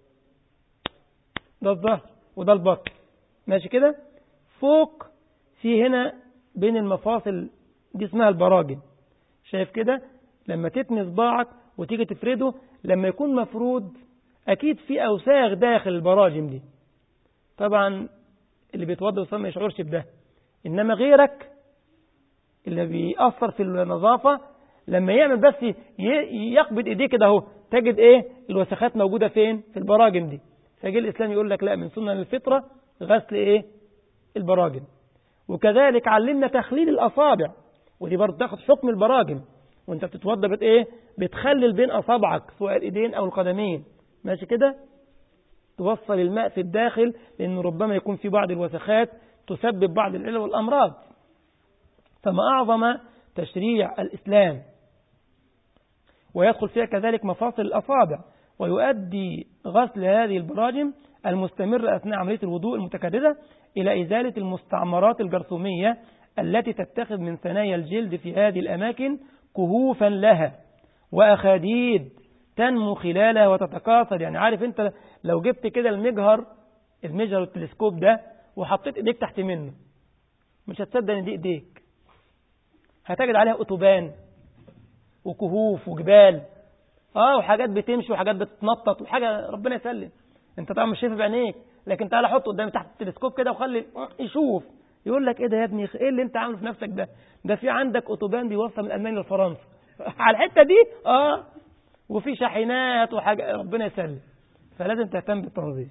ده الظهر وده البطن ماشي كده فوق في هنا بين المفاصل دي اسمها البراجم شايف كده لما تتني صباعك وتيجي تفرده لما يكون مفرود أكيد في أوساخ داخل البراجم دي طبعا اللي بيتوضى وصل ما يشعرش بده إنما غيرك اللي بيأثر في النظافة لما يعمل بس يقبض ايديه كده اهو تجد ايه الوسخات موجودة فين في البراجم دي فجي الإسلام يقول لك لا من سنن الفطرة غسل ايه البراجم وكذلك علمنا تخليل الأصابع ودي برضه تاخد حكم البراجم وانت بتتوضى بت ايه بتخلل بين أصابعك سواء الإيدين أو القدمين ماشي كده توصل الماء في الداخل لأنه ربما يكون في بعض الوسخات تسبب بعض العلل والأمراض فما أعظم تشريع الإسلام ويدخل فيها كذلك مفاصل الأصابع ويؤدي غسل هذه البراجم المستمر أثناء عملية الوضوء المتكررة إلى إزالة المستعمرات الجرثومية التي تتخذ من ثنايا الجلد في هذه الأماكن كهوفا لها وأخاديد تنمو خلالها وتتكاثر يعني عارف أنت لو جبت كده المجهر المجهر التلسكوب ده وحطيت إيديك تحت منه مش هتصدق إن دي إيديك هتجد عليها أتوبان وكهوف وجبال اه وحاجات بتمشي وحاجات بتتنطط وحاجة ربنا يسلم انت طبعا مش شايفها بعينيك لكن تعالى حطه قدام تحت التلسكوب كده وخلي يشوف يقول لك ايه ده يا ابني ايه اللي انت عامله في نفسك ده ده في عندك اوتوبان بيوصل من المانيا لفرنسا على الحته دي اه وفي شاحنات وحاجه ربنا يسلم فلازم تهتم بالتنظيف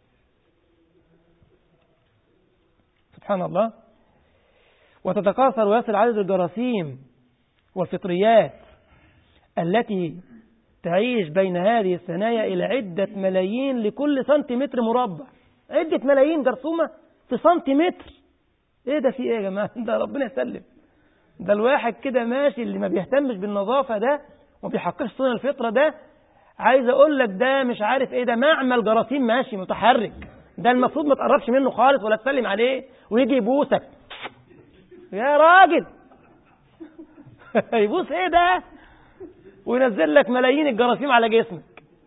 سبحان الله وتتكاثر ويصل عدد الجراثيم والفطريات التي تعيش بين هذه الثنايا إلى عدة ملايين لكل سنتيمتر مربع عدة ملايين جرثومة في سنتيمتر ايه ده في ايه يا جماعة ده ربنا يسلم ده الواحد كده ماشي اللي ما بيهتمش بالنظافة ده وما بيحققش سنن الفطرة ده عايز اقول لك ده مش عارف ايه ده معمل جراثيم ماشي متحرك ده المفروض ما تقربش منه خالص ولا تسلم عليه ويجي يبوسك يا راجل يبوس ايه ده وينزل لك ملايين الجراثيم على جسمك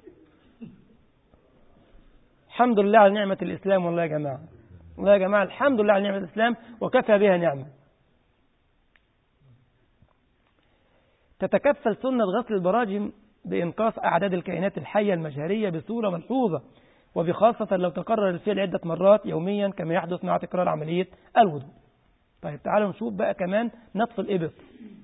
الحمد لله على نعمة الإسلام والله يا جماعة والله يا جماعة الحمد لله على نعمة الإسلام وكفى بها نعمة تتكفل سنة غسل البراجم بإنقاص أعداد الكائنات الحية المجهرية بصورة ملحوظة وبخاصة لو تكرر الفعل عدة مرات يوميا كما يحدث مع تكرار عملية الوضوء طيب تعالوا نشوف بقى كمان نطف الإبط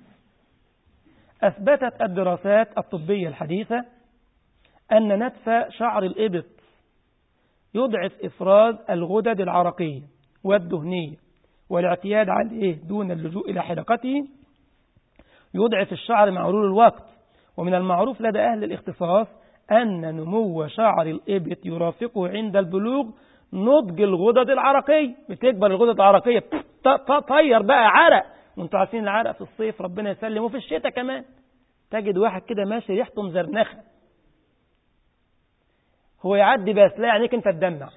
أثبتت الدراسات الطبية الحديثة أن نتف شعر الإبط يضعف إفراز الغدد العرقية والدهنية والاعتياد عليه دون اللجوء إلى حلقته يضعف الشعر مع مرور الوقت ومن المعروف لدى أهل الاختصاص أن نمو شعر الإبط يرافقه عند البلوغ نضج الغدد العرقية بتكبر الغدد العرقية طير بقى عرق وانتوا عارفين العرق في الصيف ربنا يسلم وفي الشتاء كمان تجد واحد كده ماشي ريحته مزرنخه هو يعدي بس لا عينيك انت تدمع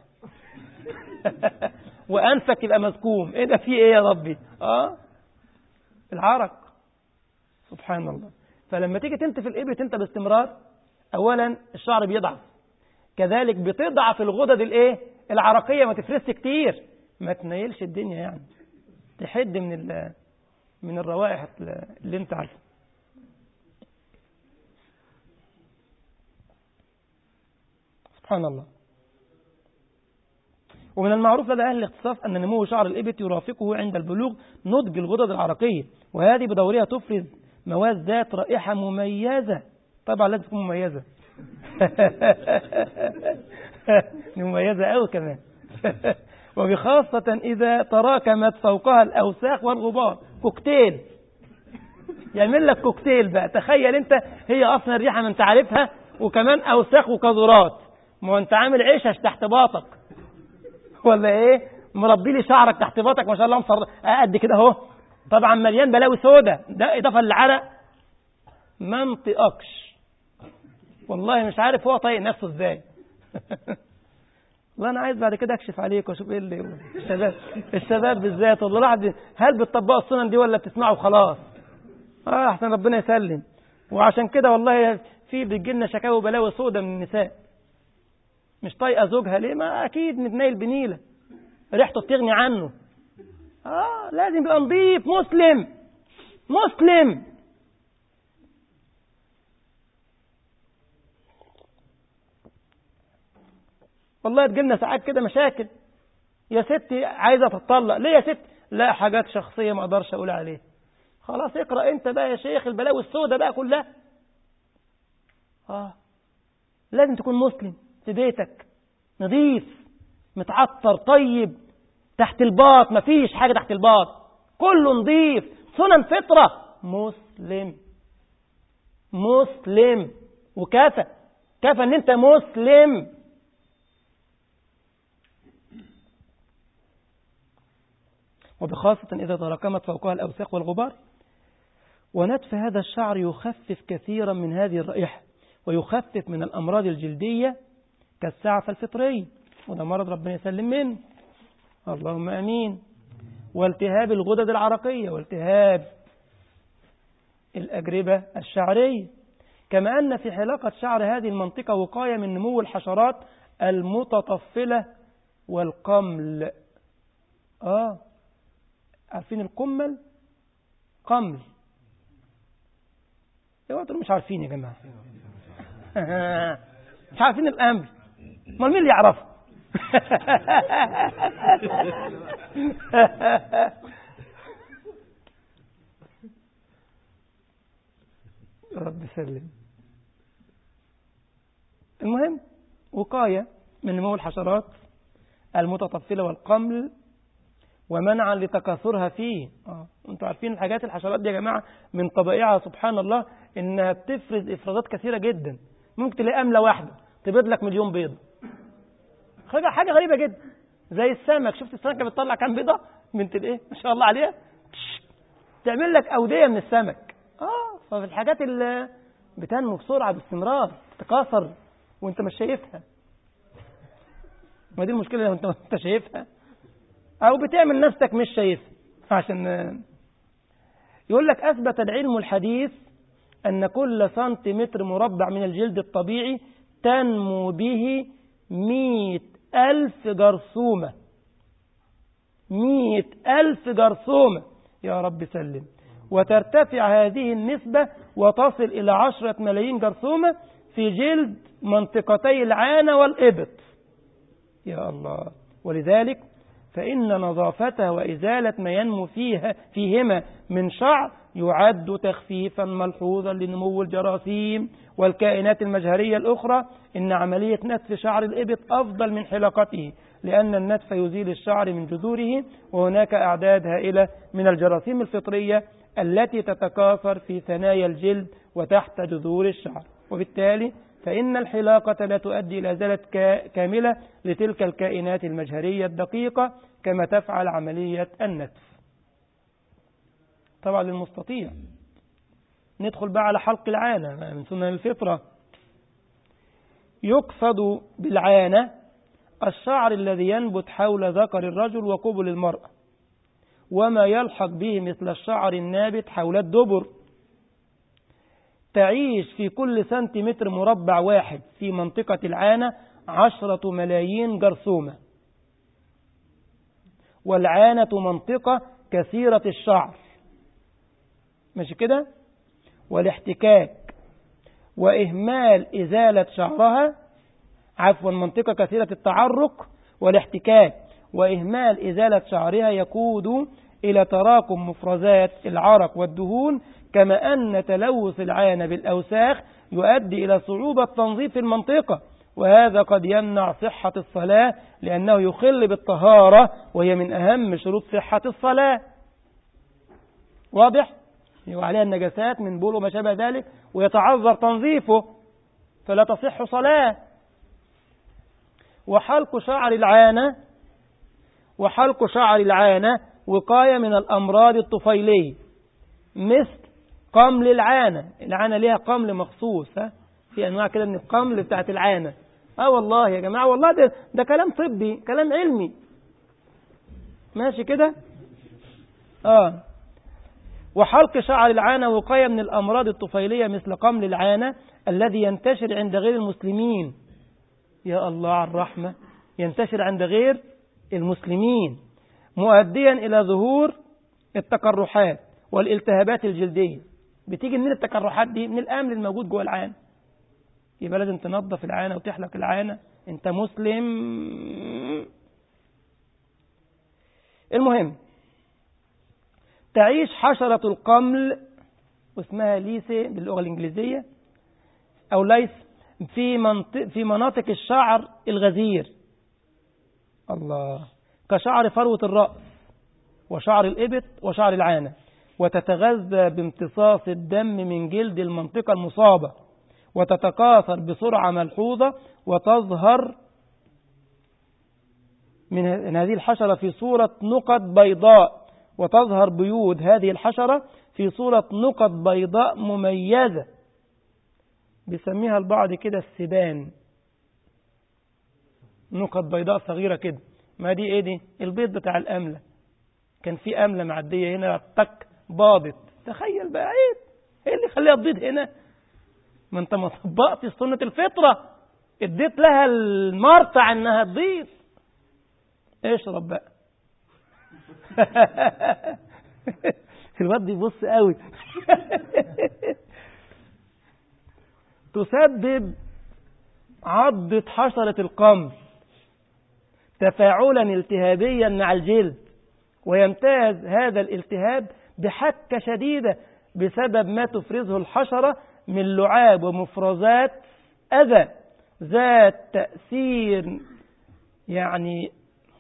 وانفك يبقى مزكوم ايه ده في ايه يا ربي اه العرق سبحان الله فلما تيجي تنتف الابط انت باستمرار اولا الشعر بيضعف كذلك بتضعف الغدد الايه العرقيه ما تفرزش كتير ما تنيلش الدنيا يعني تحد من من الروائح اللي انت عارفها سبحان الله ومن المعروف لدى أهل الاختصاص أن نمو شعر الإبط يرافقه عند البلوغ نضج الغدد العرقية وهذه بدورها تفرز مواد ذات رائحة مميزة طبعا لازم تكون مميزة مميزة أوي كمان وبخاصة إذا تراكمت فوقها الأوساخ والغبار كوكتيل يعمل لك كوكتيل بقى تخيل انت هي اصلا الريحه ما انت عارفها وكمان اوساخ وقذورات ما انت عامل عيشش تحت باطك ولا ايه مربي لي شعرك تحت باطك ما شاء الله مصر قد كده اهو طبعا مليان بلاوي سودة ده اضافه للعرق ما انطقكش والله مش عارف هو طايق نفسه ازاي والله انا عايز بعد كده اكشف عليك واشوف ايه اللي الشباب الشباب بالذات والله الواحد هل بتطبقوا السنن دي ولا بتسمعوا خلاص اه احسن ربنا يسلم وعشان كده والله في بيجي لنا شكاوى بلاوي سودة من النساء مش طايقه زوجها ليه ما اكيد متنيل بنيله ريحته بتغني عنه اه لازم يبقى نظيف مسلم مسلم والله تجيلنا ساعات كده مشاكل يا ستي عايزه تتطلق ليه يا ست لا حاجات شخصيه ما اقدرش اقول عليها خلاص اقرا انت بقى يا شيخ البلاوي السوداء بقى كلها اه لازم تكون مسلم في بيتك نظيف متعطر طيب تحت الباط مفيش حاجه تحت الباط كله نظيف سنن فطره مسلم مسلم وكفى كفى ان انت مسلم وبخاصة إذا تراكمت فوقها الأوساخ والغبار ونتف هذا الشعر يخفف كثيرا من هذه الرائحة ويخفف من الأمراض الجلدية كالسعفة الفطرية وده مرض ربنا يسلم منه اللهم أمين والتهاب الغدد العرقية والتهاب الأجربة الشعرية كما أن في حلاقة شعر هذه المنطقة وقاية من نمو الحشرات المتطفلة والقمل آه عارفين القمل قمل اوعوا تقولوا مش عارفين يا جماعة مش عارفين الأمر امال مين اللي يعرفه رب سلم المهم وقاية من نمو الحشرات المتطفلة والقمل ومنعا لتكاثرها فيه اه انتوا عارفين الحاجات الحشرات دي يا جماعه من طبائعها سبحان الله انها بتفرز افرازات كثيره جدا ممكن تلاقي امله واحده تبيض لك مليون بيضه حاجه حاجه غريبه جدا زي السمك شفت السمكه بتطلع كام بيضه بنت الايه ما شاء الله عليها تعمل لك اوديه من السمك اه ففي الحاجات اللي بتنمو بسرعة باستمرار تتكاثر وانت مش شايفها ما دي المشكلة لو انت انت شايفها او بتعمل نفسك مش شايفها عشان يقول لك اثبت العلم الحديث ان كل سنتيمتر مربع من الجلد الطبيعي تنمو به مئة ألف جرثومة مئة ألف جرثومة يا رب سلم وترتفع هذه النسبة وتصل إلى عشرة ملايين جرثومة في جلد منطقتي العانة والإبط يا الله ولذلك فإن نظافتها وإزالة ما ينمو فيها فيهما من شعر يعد تخفيفا ملحوظا لنمو الجراثيم والكائنات المجهرية الأخرى إن عملية نتف شعر الإبط أفضل من حلقته لأن النتف يزيل الشعر من جذوره وهناك أعداد هائلة من الجراثيم الفطرية التي تتكاثر في ثنايا الجلد وتحت جذور الشعر وبالتالي فإن الحلاقة لا تؤدي إلى إزالة كاملة لتلك الكائنات المجهرية الدقيقة كما تفعل عملية النتف طبعا للمستطيع ندخل بقى على حلق العانة من سنن الفطرة يقصد بالعانة الشعر الذي ينبت حول ذكر الرجل وقبل المرأة وما يلحق به مثل الشعر النابت حول الدبر تعيش في كل سنتيمتر مربع واحد في منطقة العانة عشرة ملايين جرثومة والعانة منطقة كثيرة الشعر ماشي كده والاحتكاك وإهمال إزالة شعرها عفوا منطقة كثيرة التعرق والاحتكاك وإهمال إزالة شعرها يقود إلى تراكم مفرزات العرق والدهون كما أن تلوث العانة بالأوساخ يؤدي إلى صعوبة تنظيف المنطقة وهذا قد يمنع صحة الصلاة لأنه يخل بالطهارة وهي من أهم شروط صحة الصلاة واضح؟ وعليها النجاسات من بول وما شابه ذلك ويتعذر تنظيفه فلا تصح صلاة وحلق شعر العانة وحلق شعر العانة وقاية من الأمراض الطفيلية مثل قمل العانة العانة ليها قمل مخصوص ها؟ في أنواع كده من القمل بتاعت العانة اه والله يا جماعة والله ده, ده كلام طبي كلام علمي ماشي كده اه وحلق شعر العانة وقاية من الأمراض الطفيلية مثل قمل العانة الذي ينتشر عند غير المسلمين يا الله على الرحمة ينتشر عند غير المسلمين مؤديا إلى ظهور التقرحات والالتهابات الجلدية بتيجي من التقرحات دي من الأمل الموجود جوه العانة يبقى لازم تنظف العانة وتحلق العانة انت مسلم المهم تعيش حشرة القمل واسمها ليسي باللغة الإنجليزية أو ليس في منطق في مناطق الشعر الغزير الله كشعر فروة الرأس وشعر الإبط وشعر العانة وتتغذى بامتصاص الدم من جلد المنطقة المصابة وتتكاثر بسرعة ملحوظة وتظهر من هذه الحشرة في صورة نقط بيضاء وتظهر بيوض هذه الحشرة في صورة نقط بيضاء مميزة بيسميها البعض كده السبان نقط بيضاء صغيرة كده ما دي ايه دي البيض بتاع الأملة كان في أملة معدية هنا تك باضت تخيل بقى عيب ايه اللي يخليها تبيض هنا ما انت ما طبقتش سنة الفطرة اديت لها المرتع انها تبيض اشرب بقى الواد بيبص قوي تسبب عضة حشرة القمل تفاعلا التهابيا مع الجلد ويمتاز هذا الالتهاب بحكة شديدة بسبب ما تفرزه الحشرة من لعاب ومفرزات أذى ذات تأثير يعني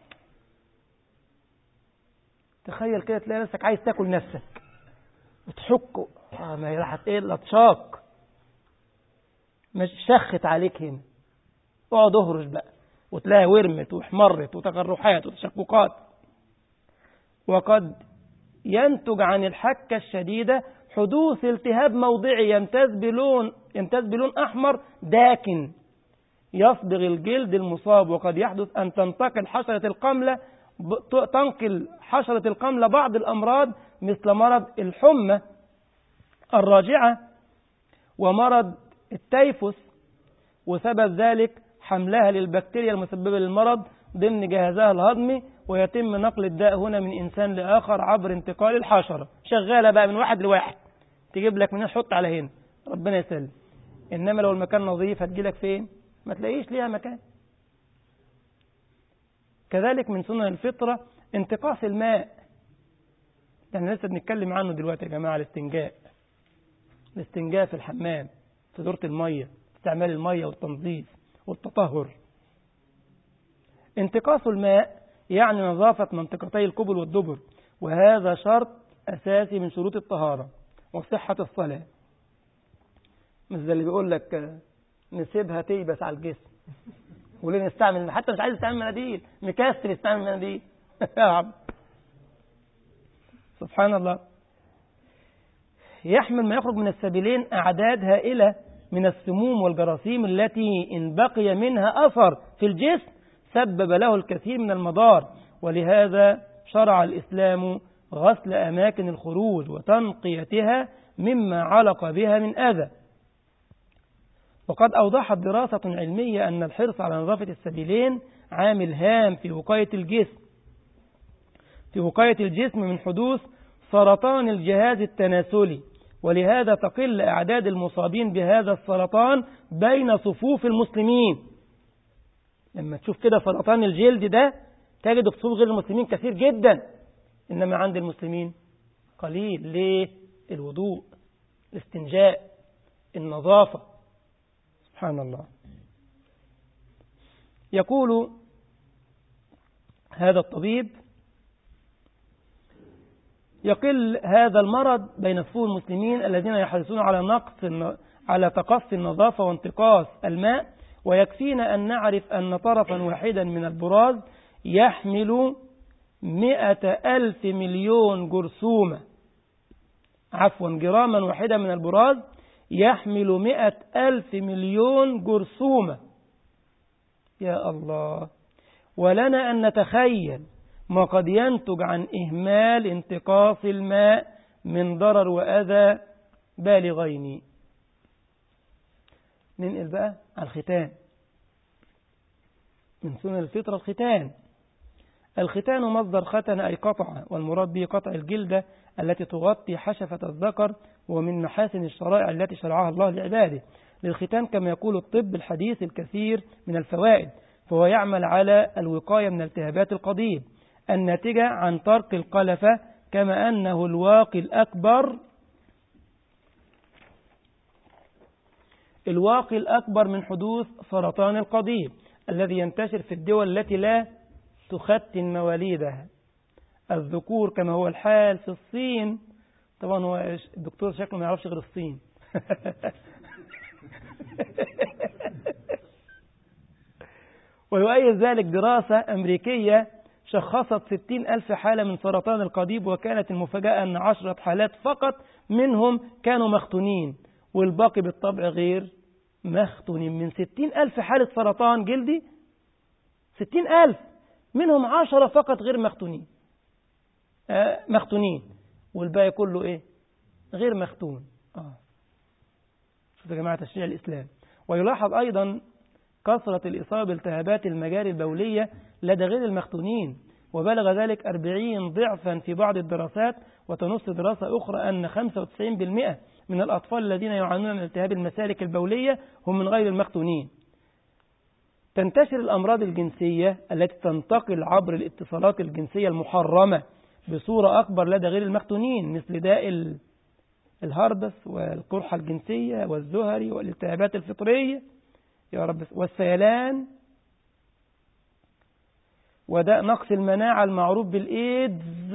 تخيل كده تلاقي نفسك عايز تاكل نفسك وتحكه آه ما هي راحت ايه لطشاك مش شخت عليك هنا اقعد اهرش بقى وتلاقي ورمت واحمرت وتقرحات وتشققات وقد ينتج عن الحكة الشديدة حدوث التهاب موضعي يمتاز بلون يمتاز بلون أحمر داكن يصبغ الجلد المصاب وقد يحدث أن تنتقل حشرة القملة تنقل حشرة القملة بعض الأمراض مثل مرض الحمى الراجعة ومرض التيفوس وسبب ذلك حملها للبكتيريا المسببة للمرض ضمن جهازها الهضمي ويتم نقل الداء هنا من إنسان لآخر عبر انتقال الحشرة شغالة بقى من واحد لواحد تجيب لك من هنا تحط على هنا ربنا يسلم إنما لو المكان نظيف هتجيلك فين ما تلاقيش ليها مكان كذلك من سنن الفطرة انتقاص الماء يعني لسه بنتكلم عنه دلوقتي يا جماعة الاستنجاء الاستنجاء في الحمام في دورة المية استعمال المية والتنظيف والتطهر انتقاص الماء يعني نظافة منطقتي القبل والدبر وهذا شرط أساسي من شروط الطهارة وصحة الصلاة مش زي اللي بيقول لك نسيبها تيبس على الجسم وليه نستعمل حتى مش عايز يستعمل مناديل مكسر يستعمل مناديل يا عم سبحان الله يحمل ما يخرج من السبيلين أعداد هائلة من السموم والجراثيم التي إن بقي منها أثر في الجسم سبب له الكثير من المضار ولهذا شرع الإسلام غسل أماكن الخروج وتنقيتها مما علق بها من أذى وقد أوضحت دراسة علمية أن الحرص على نظافة السبيلين عامل هام في وقاية الجسم في وقاية الجسم من حدوث سرطان الجهاز التناسلي ولهذا تقل أعداد المصابين بهذا السرطان بين صفوف المسلمين لما تشوف كده سرطان الجلد ده تجد في صفوف غير المسلمين كثير جدا إنما عند المسلمين قليل ليه الوضوء الاستنجاء النظافة سبحان الله يقول هذا الطبيب يقل هذا المرض بين صفوف المسلمين الذين يحرصون على نقص على تقصي النظافة وانتقاص الماء ويكفينا أن نعرف أن طرفا واحدا من البراز يحمل مئة ألف مليون جرثومة عفوا جراما واحدا من البراز يحمل مئة ألف مليون جرثومة يا الله ولنا أن نتخيل ما قد ينتج عن إهمال انتقاص الماء من ضرر وأذى بالغين ننقل بقى على الختان من سنن الفطرة الختان الختان مصدر ختن أي قطع والمراد به قطع الجلدة التي تغطي حشفة الذكر ومن محاسن الشرائع التي شرعها الله لعباده للختان كما يقول الطب الحديث الكثير من الفوائد فهو يعمل على الوقاية من التهابات القضيب الناتجة عن ترك القلفة كما أنه الواقي الأكبر الواقي الأكبر من حدوث سرطان القضيب الذي ينتشر في الدول التي لا تختن مواليدها الذكور كما هو الحال في الصين طبعا هو الدكتور شكله ما يعرفش غير الصين ويؤيد ذلك دراسة أمريكية شخصت 60 ألف حالة من سرطان القضيب وكانت المفاجأة أن عشرة حالات فقط منهم كانوا مختونين والباقي بالطبع غير مختونين من 60 ألف حالة سرطان جلدي 60 ألف منهم عشرة فقط غير مختونين آه مختونين والباقي كله إيه غير مختون آه. شوفوا يا جماعة تشريع الإسلام ويلاحظ أيضا كثرة الإصابة بالتهابات المجاري البولية لدى غير المختونين وبلغ ذلك 40 ضعفا في بعض الدراسات وتنص دراسة أخرى أن 95% من الأطفال الذين يعانون من التهاب المسالك البولية هم من غير المختونين تنتشر الأمراض الجنسية التي تنتقل عبر الاتصالات الجنسية المحرمة بصورة أكبر لدى غير المختونين مثل داء الهربس والقرحة الجنسية والزهري والالتهابات الفطرية يا رب والسيلان وداء نقص المناعة المعروف بالإيدز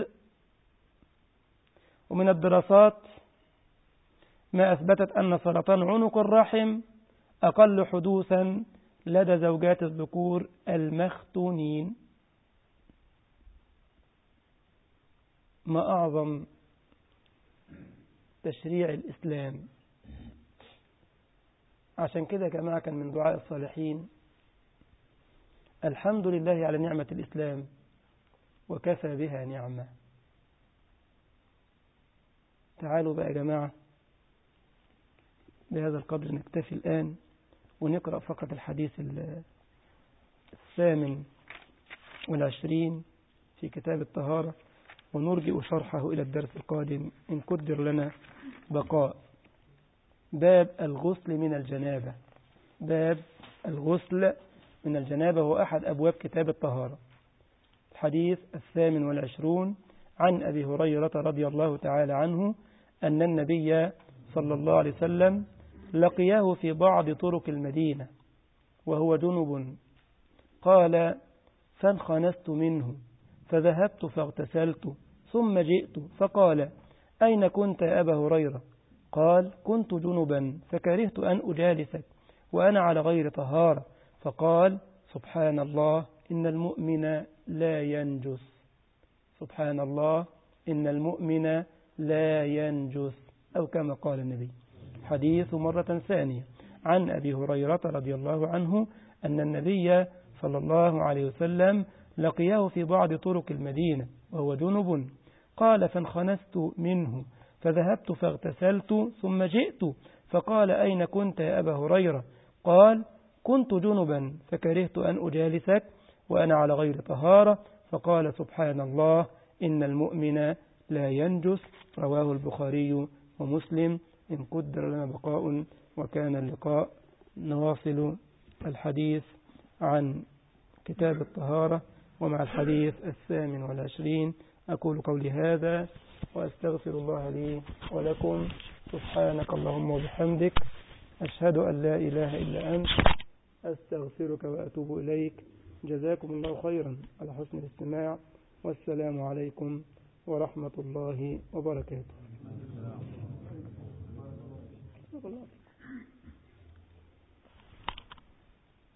ومن الدراسات ما أثبتت أن سرطان عنق الرحم أقل حدوثا لدى زوجات الذكور المختونين ما أعظم تشريع الإسلام عشان كده يا جماعة كان من دعاء الصالحين الحمد لله على نعمة الإسلام وكفى بها نعمة تعالوا بقى يا جماعة بهذا القدر نكتفي الآن ونقرأ فقط الحديث الثامن والعشرين في كتاب الطهارة ونرجئ شرحه إلى الدرس القادم إن قدر لنا بقاء باب الغسل من الجنابة باب الغسل من الجنابة هو أحد أبواب كتاب الطهارة الحديث الثامن والعشرون عن أبي هريرة رضي الله تعالى عنه أن النبي صلى الله عليه وسلم لقياه في بعض طرق المدينة وهو جنب قال فانخنست منه فذهبت فاغتسلت ثم جئت فقال أين كنت يا أبا هريرة قال كنت جنبا فكرهت أن أجالسك وأنا على غير طهارة فقال سبحان الله إن المؤمن لا ينجس سبحان الله إن المؤمن لا ينجس أو كما قال النبي حديث مرة ثانية عن أبي هريرة رضي الله عنه أن النبي صلى الله عليه وسلم لقياه في بعض طرق المدينة وهو جنب قال فانخنست منه فذهبت فاغتسلت ثم جئت فقال أين كنت يا أبا هريرة قال كنت جنبا فكرهت أن أجالسك وأنا على غير طهارة فقال سبحان الله إن المؤمن لا ينجس رواه البخاري ومسلم إن قدر لنا بقاء وكان اللقاء نواصل الحديث عن كتاب الطهارة ومع الحديث الثامن والعشرين أقول قولي هذا وأستغفر الله لي ولكم سبحانك اللهم وبحمدك أشهد أن لا إله إلا أنت أستغفرك وأتوب إليك جزاكم الله خيرا على حسن الاستماع والسلام عليكم ورحمة الله وبركاته